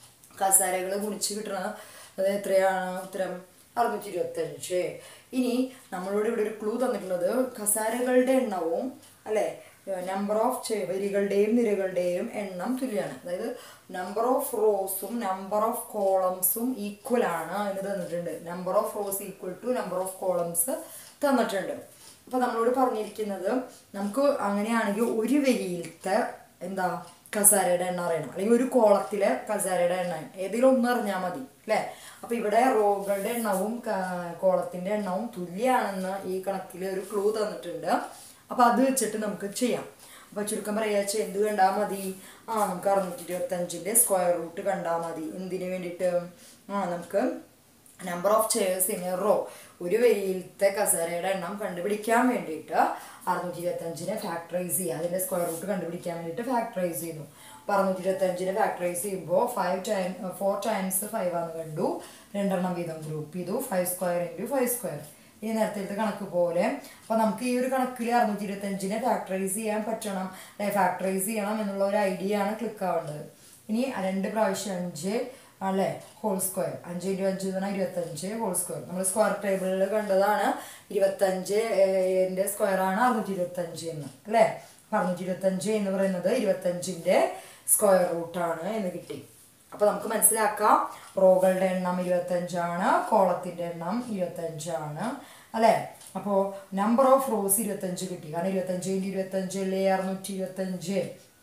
കസാരകൾ ഗുണിച്ച് കിട്ടണ അത് എത്രയാണ് ഉത്തരം അറുന്നൂറ്റി ഇരുപത്തഞ്ച് ഇനി നമ്മളോട് ഇവിടെ ഒരു ക്ലൂ തന്നിട്ടുള്ളത് കസാരകളുടെ എണ്ണവും അല്ലെ നമ്പർ ഓഫ് വരികളുടെയും നിരകളുടെയും എണ്ണം തുല്യമാണ് അതായത് നമ്പർ ഓഫ് റോസും നമ്പർ ഓഫ് കോളംസും ഈക്വൽ ആണ് എന്ന് തന്നിട്ടുണ്ട് number of rows equal to number of columns തന്നിട്ടുണ്ട് അപ്പൊ നമ്മളോട് പറഞ്ഞിരിക്കുന്നത് നമുക്ക് അങ്ങനെയാണെങ്കിൽ ഒരു വരിയിലത്തെ എന്താ കസാരയുടെ എണ്ണം അറിയണം അല്ലെങ്കിൽ ഒരു കോളത്തിലെ കസാരയുടെ എണ്ണം ഏതെങ്കിലും ഒന്ന് അറിഞ്ഞാൽ മതി അല്ലേ അപ്പൊ ഇവിടെ റോകളുടെ എണ്ണവും ക- കോളത്തിന്റെ എണ്ണവും തുല്യാണെന്ന് ഈ കണക്കിൽ ഒരു ക്ലൂ തന്നിട്ടുണ്ട് അപ്പൊ അത് വെച്ചിട്ട് നമുക്ക് ചെയ്യാം അപ്പൊ ചുരുക്കം പറയാച്ച എന്ത് കണ്ടാൽ മതി ആ നമുക്ക് അറുന്നൂറ്റി ഇരുപത്തി അഞ്ചിന്റെ സ്ക്വയർ റൂട്ട് കണ്ടാൽ മതി എന്തിനു വേണ്ടിയിട്ട് ആ നമുക്ക് number of chairs in a row ഒരു വരിയിലത്തെ കസേരയുടെ എണ്ണം കണ്ടുപിടിക്കാൻ വേണ്ടിയിട്ട് അറുന്നൂറ്റി ഇരുപത്തി അഞ്ചിനെ ഫാക്ടറൈസ് ചെയ്യുക അതിന്റെ സ്ക്വയർ റൂട്ട് കണ്ടുപിടിക്കാൻ വേണ്ടിയിട്ട് ഫാക്ടറൈസ് ചെയ്യുന്നു അപ്പൊ അറുന്നൂറ്റി ഇരുപത്തി അഞ്ചിനെ ഫാക്ടറൈസ് ചെയ്യുമ്പോൾ five time four times five ആണെന്ന് കണ്ടു രണ്ടെണ്ണം വീതം ഗ്രൂപ്പ് ചെയ്തു five square into five square ഇനി നേരത്തെ കണക്ക് പോലെ അപ്പൊ നമുക്ക് ഈ ഒരു കണക്കിൽ അറുന്നൂറ്റി ഇരുപത്തി അഞ്ചിനെ ഫാക്ടറൈസ് ചെയ്യാൻ പറ്റണം ഫാക്ടറൈസ് ചെയ്യണം എന്നുള്ള ഒരു ഐഡിയ ആണ് ക്ലിക്ക് ആവേണ്ടത് ഇനി രണ്ട് പ്രാവശ്യം അഞ്ച് അല്ലേ ഹോൾ സ്ക്വയർ അഞ്ച് ഇൻറ്റു അഞ്ച് എന്ന് പറഞ്ഞാൽ ഇരുപത്തഞ്ച് ഹോൾ സ്ക്വയർ നമ്മൾ സ്ക്വയർ ടേബിളിൽ കണ്ടതാണ് ഇരുപത്തഞ്ച് എൻ്റെ സ്ക്വയർ ആണ് അറുന്നൂറ്റി ഇരുപത്തഞ്ച് എന്ന് അല്ലേ അപ്പൊ അറുന്നൂറ്റി ഇരുപത്തഞ്ച് എന്ന് പറയുന്നത് ഇരുപത്തഞ്ചിന്റെ സ്ക്വയർ റൂട്ടാണ് എന്ന് കിട്ടി അപ്പൊ നമുക്ക് മനസ്സിലാക്കാം റോകളുടെ എണ്ണം ഇരുപത്തഞ്ചാണ് കോളത്തിന്റെ എണ്ണം ഇരുപത്തഞ്ചാണ് അല്ലെ അപ്പോ നമ്പർ ഓഫ് റോസ് ഇരുപത്തഞ്ച് കിട്ടി കാരണം ഇരുപത്തഞ്ച് ഇൻറ്റു ഇരുപത്തഞ്ച് അല്ലേ അറുന്നൂറ്റി ഇരുപത്തഞ്ച്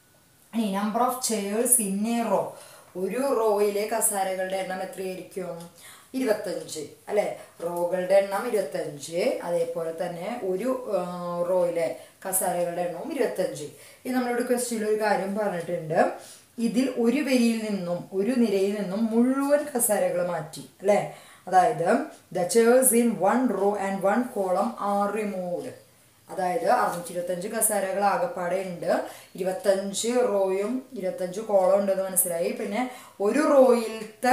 ഇനി number of chairs in a row ഒരു റോയിലെ കസാരകളുടെ എണ്ണം എത്രയായിരിക്കും ഇരുപത്തഞ്ച് അല്ലെ റോകളുടെ എണ്ണം ഇരുപത്തഞ്ച് അതേപോലെ തന്നെ ഒരു ആ, റോയിലെ കസാരകളുടെ എണ്ണവും ഇരുപത്തഞ്ച് ഇത് നമ്മളോട് ക്വസ്റ്റ്യനിൽ ഒരു കാര്യം പറഞ്ഞിട്ടുണ്ട് ഇതിൽ ഒരു വരിയിൽ നിന്നും ഒരു നിരയിൽ നിന്നും മുഴുവൻ കസാരകൾ മാറ്റി അല്ലെ അതായത് the chairs in one row and one column are removed അതായത് അറുന്നൂറ്റി ഇരുപത്തഞ്ച് കസാരകൾ ആകപ്പാടെ ഉണ്ട് ഇരുപത്തഞ്ച് റോയും ഇരുപത്തഞ്ച് കോളം ഉണ്ടെന്ന് മനസ്സിലായി പിന്നെ ഒരു റോയിലത്തെ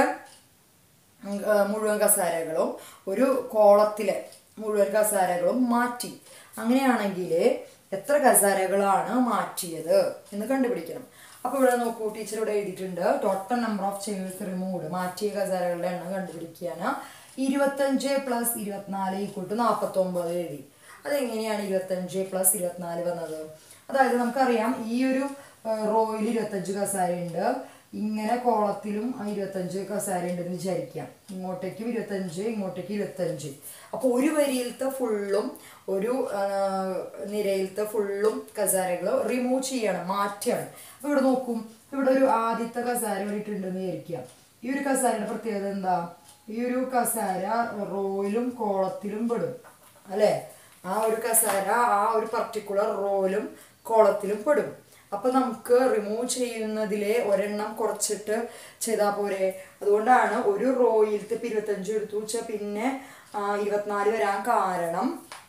ഉം, ആ, മുഴുവൻ കസാരകളും ഒരു കോളത്തിലെ മുഴുവൻ കസാരകളും മാറ്റി അങ്ങനെയാണെങ്കിൽ എത്ര കസാരകളാണ് മാറ്റിയത് എന്ന് കണ്ടുപിടിക്കണം അപ്പോൾ ഇവിടെ നോക്കൂ ടീച്ചർ ഇവിടെ എഴുതിയിട്ടുണ്ട് total number of chairs removed മാറ്റിയ കസാരകളുടെ എണ്ണം കണ്ടുപിടിക്കുകയാണ് ഇരുപത്തഞ്ച് പ്ലസ് ഇരുപത്തിനാല് ഈക്വൽ ടു നാൽപ്പത്തൊമ്പത് എഴുതി അതെങ്ങനെയാണ് ഇരുപത്തഞ്ച് പ്ലസ് ഇരുപത്തിനാല് വന്നത് അതായത് നമുക്കറിയാം ഈ ഒരു റോയിൽ ഇരുപത്തഞ്ച് കസാരയുണ്ട് ഇങ്ങനെ കോളത്തിലും ആ ഇരുപത്തഞ്ച് കസാര ഉണ്ടെന്ന് വിചാരിക്കാം ഇങ്ങോട്ടേക്കും ഇരുപത്തഞ്ച് ഇങ്ങോട്ടേക്ക് ഇരുപത്തഞ്ച് അപ്പോൾ ഒരു വരിയിലത്തെ ഫുള്ളും ഒരു ആ, നിരയിലത്തെ ഫുള്ളും കസാരകൾ റിമൂവ് ചെയ്യണം മാറ്റണം അപ്പോൾ ഇവിടെ നോക്കും ഇവിടെ ഒരു ആദ്യത്തെ കസാര ഇട്ടുണ്ടെന്ന് വിചാരിക്കാം ഈ ഒരു കസാരയുടെ പ്രത്യേകത എന്താ ഈ ഒരു കസാര റോയിലും കോളത്തിലും പെടും അല്ലേ ആ ഒരു കസാര ആ ഒരു പർട്ടിക്കുലർ റോയിലും കോളത്തിലും പെടും അപ്പൊ നമുക്ക് റിമൂവ് ചെയ്യുന്നതിലെ ഒരെണ്ണം കുറച്ചിട്ട് ചെയ്താൽ പോരെ അതുകൊണ്ടാണ് ഒരു റോയിലത്തെ ഇപ്പൊ ഇരുപത്തഞ്ച് എടുത്തു വെച്ചാൽ പിന്നെ ആ, ഇരുപത്തിനാല് വരാൻ കാരണം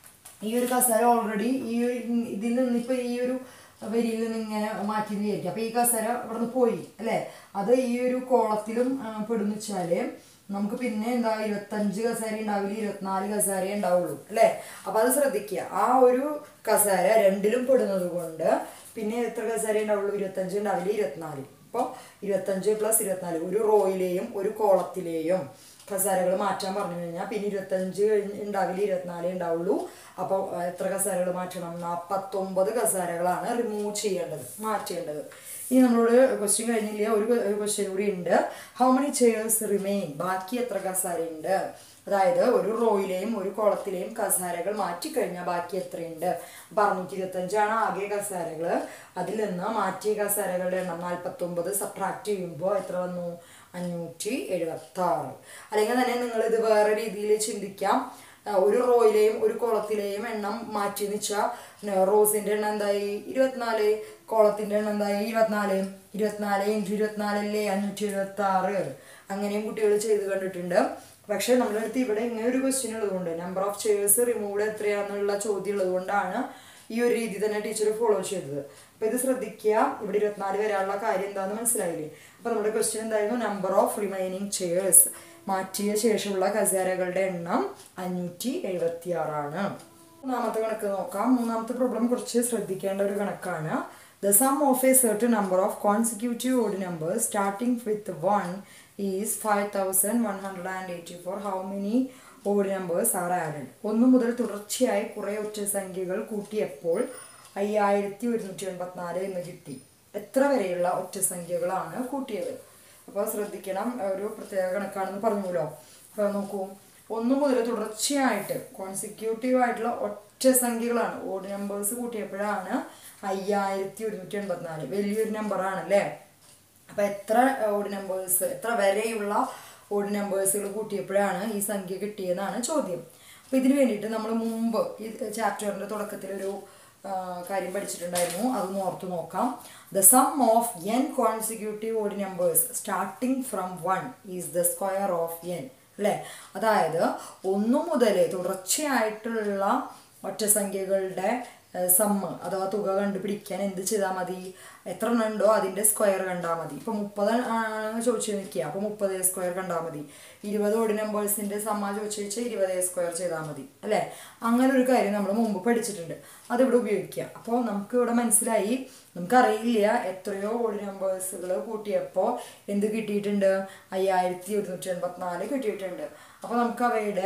ഈ ഒരു കസേര ഓൾറെഡി ഈ ഒരു ഇ- ഇതിൽ നിന്നിപ്പോൾ ഈ ഒരു വരിയിൽ നിന്ന് ഇങ്ങനെ മാറ്റി എന്ന് വിചാരിക്കും അപ്പോൾ ഈ കസേര ഇവിടെ നിന്ന് പോയി അല്ലേ അത് ഈ ഒരു കോളത്തിലും ആ, പെടുന്നു വെച്ചാൽ നമുക്ക് പിന്നെ എന്താ ഇരുപത്തഞ്ച് കസേര ഉണ്ടാവില്ല ഇരുപത്തിനാല് കസേര ഉണ്ടാവുള്ളൂ അല്ലേ അപ്പോൾ അത് ശ്രദ്ധിക്കുക ആ ഒരു കസേര രണ്ടിലും പെടുന്നത് കൊണ്ട് പിന്നെ എത്ര കസേര ഉണ്ടാവുള്ളൂ ഇരുപത്തഞ്ച് ഉണ്ടാവില്ല ഇരുപത്തിനാല് അപ്പോൾ ഇരുപത്തഞ്ച് പ്ലസ് ഇരുപത്തിനാല് ഒരു റോയിലെയും ഒരു കോളത്തിലെയും കസാരകൾ മാറ്റാൻ പറഞ്ഞു കഴിഞ്ഞാൽ പിന്നെ ഇരുപത്തഞ്ച് കഴിഞ്ഞ് ഉണ്ടാവില്ല ഇരുപത്തിനാലേ ഉണ്ടാവുള്ളൂ അപ്പോൾ എത്ര കസാരകൾ മാറ്റണം നാൽപ്പത്തൊമ്പത് കസാരകളാണ് റിമൂവ് ചെയ്യേണ്ടത് മാറ്റേണ്ടത് ഇനി നമ്മളോട് ക്വസ്റ്റ്യൻ കഴിഞ്ഞില്ല ഒരു ക്വസ്റ്റ്യൻ കൂടി ഉണ്ട് ഹൗ മെനി ചെയേഴ്സ് റിമെയിൻ ബാക്കി എത്ര കസാര ഉണ്ട് അതായത് ഒരു റോയിലെയും ഒരു കോളത്തിലെയും കസാരകൾ മാറ്റിക്കഴിഞ്ഞാൽ ബാക്കി എത്രയുണ്ട് അപ്പം അറുന്നൂറ്റി ഇരുപത്തഞ്ചാണ് ആകെ കസാരകൾ അതിൽ നിന്ന് മാറ്റിയ കസാരകളുടെ എണ്ണം നാൽപ്പത്തൊമ്പത് സബ്ട്രാക്ട് ചെയ്യുമ്പോൾ എത്ര വന്നു അഞ്ഞൂറ്റി എഴുപത്തി ആറ് അല്ലെങ്കിൽ തന്നെ നിങ്ങൾ ഇത് വേറെ രീതിയിൽ ചിന്തിക്കാം ആ, ഒരു റോയിലെയും ഒരു കോളത്തിലെയും എണ്ണം മാറ്റി എന്ന് വെച്ചാൽ റോസിന്റെ എണ്ണം എന്തായി ഇരുപത്തിനാല് കോളത്തിന്റെ എണ്ണം എന്തായി ഇരുപത്തിനാല് ഇരുപത്തിനാല് ഇൻറ്റു ഇരുപത്തിനാലല്ലേ അഞ്ഞൂറ്റി എഴുപത്തി ആറ് അങ്ങനെയും കുട്ടികൾ ചെയ്ത് കണ്ടിട്ടുണ്ട് പക്ഷെ നമ്മുടെ അടുത്ത് ഇവിടെ ഇങ്ങനെ ഒരു ക്വസ്റ്റ്യൻ ഉള്ളതുകൊണ്ട് നമ്പർ ഓഫ് ചെയേഴ്സ് റിമൂവ്ഡ് എത്രയാണെന്നുള്ള ചോദ്യം ഉള്ളതുകൊണ്ടാണ് ഈ ഒരു രീതി തന്നെ ടീച്ചർ ഫോളോ ചെയ്തത് അപ്പൊ ഇത് ശ്രദ്ധിക്കുക ഇവിടെ ഇരുപത്തിനാല് വരാനുള്ള കാര്യം എന്താണെന്ന് മനസ്സിലായില്ലേ അപ്പൊ നമ്മുടെ ക്വസ്റ്റ്യൻ എന്തായിരുന്നു നമ്പർ ഓഫ് റിമൈനിങ് ചെയേഴ്സ് മാറ്റിയ ശേഷമുള്ള കസേരകളുടെ എണ്ണം അഞ്ഞൂറ്റി എഴുപത്തി ആറാണ് മൂന്നാമത്തെ കണക്ക് നോക്കാം മൂന്നാമത്തെ പ്രോബ്ലം കുറച്ച് ശ്രദ്ധിക്കേണ്ട ഒരു കണക്കാണ് the sum of a certain number of consecutive odd numbers starting with one is five thousand one hundred and eighty four how many odd numbers are added ഒന്ന് മുതൽ തുടർച്ചയായി കുറേ ഒറ്റ സംഖ്യകൾ കൂട്ടിയപ്പോൾ അയ്യായിരത്തി ഒരുന്നൂറ്റി എൺപത്തിനാല് എന്ന് കിട്ടി എത്ര വരെയുള്ള ഒറ്റ സംഖ്യകളാണ് കൂട്ടിയത് അപ്പോൾ ശ്രദ്ധിക്കണം ഒരു പ്രത്യേക കണക്കാണെന്ന് പറഞ്ഞുല്ലോ അപ്പോൾ നോക്കൂ ഒന്ന് മുതൽ തുടർച്ചയായിട്ട് കോൺസിക്യൂട്ടീവ് ആയിട്ടുള്ള ഒറ്റ സംഖ്യകളാണ് ഓഡ് നമ്പേഴ്സ് കൂട്ടിയപ്പോഴാണ് അയ്യായിരത്തി ഒരുന്നൂറ്റി എൺപത്തിനാല് വലിയൊരു നമ്പറാണ് അല്ലേ അപ്പം എത്ര ഓഡ് നമ്പേഴ്സ് എത്ര വരെയുള്ള ഓഡ് നമ്പേഴ്സുകൾ കൂട്ടിയപ്പോഴാണ് ഈ സംഖ്യ കിട്ടിയെന്നാണ് ചോദ്യം അപ്പം ഇതിന് വേണ്ടിയിട്ട് നമ്മൾ മുമ്പ് ഈ ചാപ്റ്ററിൻ്റെ തുടക്കത്തിലൊരു ആ, കാര്യം പഠിച്ചിട്ടുണ്ടായിരുന്നു അതൊന്ന് ഓർത്ത് നോക്കാം the sum of N consecutive odd numbers starting from one is the square of N അല്ലേ അതായത് ഒന്ന് മുതൽ തുടർച്ചയായിട്ടുള്ള ഒറ്റസംഖ്യകളുടെ സമ്മ് അഥവാ തുക കണ്ടുപിടിക്കാൻ എന്ത് ചെയ്താൽ മതി എത്ര എണ്ണം ഉണ്ടോ അതിൻ്റെ സ്ക്വയർ കണ്ടാൽ മതി ഇപ്പം മുപ്പത് ആണ് ചോദിച്ചു നിൽക്കുക അപ്പോൾ മുപ്പത് സ്ക്വയർ കണ്ടാൽ മതി ഇരുപത് ഓടി നമ്പേഴ്സിൻ്റെ സമ്മ ചോദിച്ചു വെച്ചാൽ ഇരുപത് സ്ക്വയർ ചെയ്താൽ മതി അല്ലേ അങ്ങനെ ഒരു കാര്യം നമ്മൾ മുമ്പ് പഠിച്ചിട്ടുണ്ട് അതിവിടെ ഉപയോഗിക്കുക അപ്പോൾ നമുക്ക് ഇവിടെ മനസ്സിലായി നമുക്കറിയില്ല എത്രയോ ഓടി നമ്പേഴ്സുകൾ കൂട്ടിയപ്പോൾ എന്ത് കിട്ടിയിട്ടുണ്ട് അയ്യായിരത്തി ഒരുന്നൂറ്റി എൺപത്തിനാല് കിട്ടിയിട്ടുണ്ട് അപ്പോൾ നമുക്ക് അവയുടെ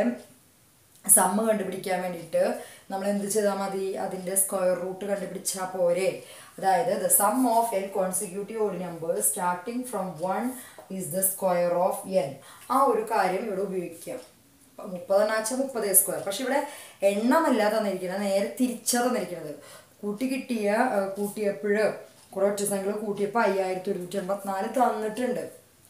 സമ്മ് കണ്ടുപിടിക്കാൻ വേണ്ടിയിട്ട് നമ്മൾ എന്ത് ചെയ്താൽ മതി അതിൻ്റെ സ്ക്വയർ റൂട്ട് കണ്ടുപിടിച്ചാൽ പോരെ അതായത് the sum of N consecutive odd number starting from one is the square of N ആ ഒരു കാര്യം ഇവിടെ ഉപയോഗിക്കാം മുപ്പതെണ്ണാച്ച മുപ്പത് സ്ക്വയർ പക്ഷെ ഇവിടെ എണ്ണമല്ല തന്നിരിക്കുന്നത് നേരെ തിരിച്ചാ തന്നിരിക്കുന്നത് കൂട്ടി കിട്ടിയ കൂട്ടിയപ്പോൾ കുറേ ഒറ്റ സംഖ്യകൾ കൂട്ടിയപ്പോൾ അയ്യായിരത്തി ഒരുന്നൂറ്റി എൺപത്തിനാല് തന്നിട്ടുണ്ട്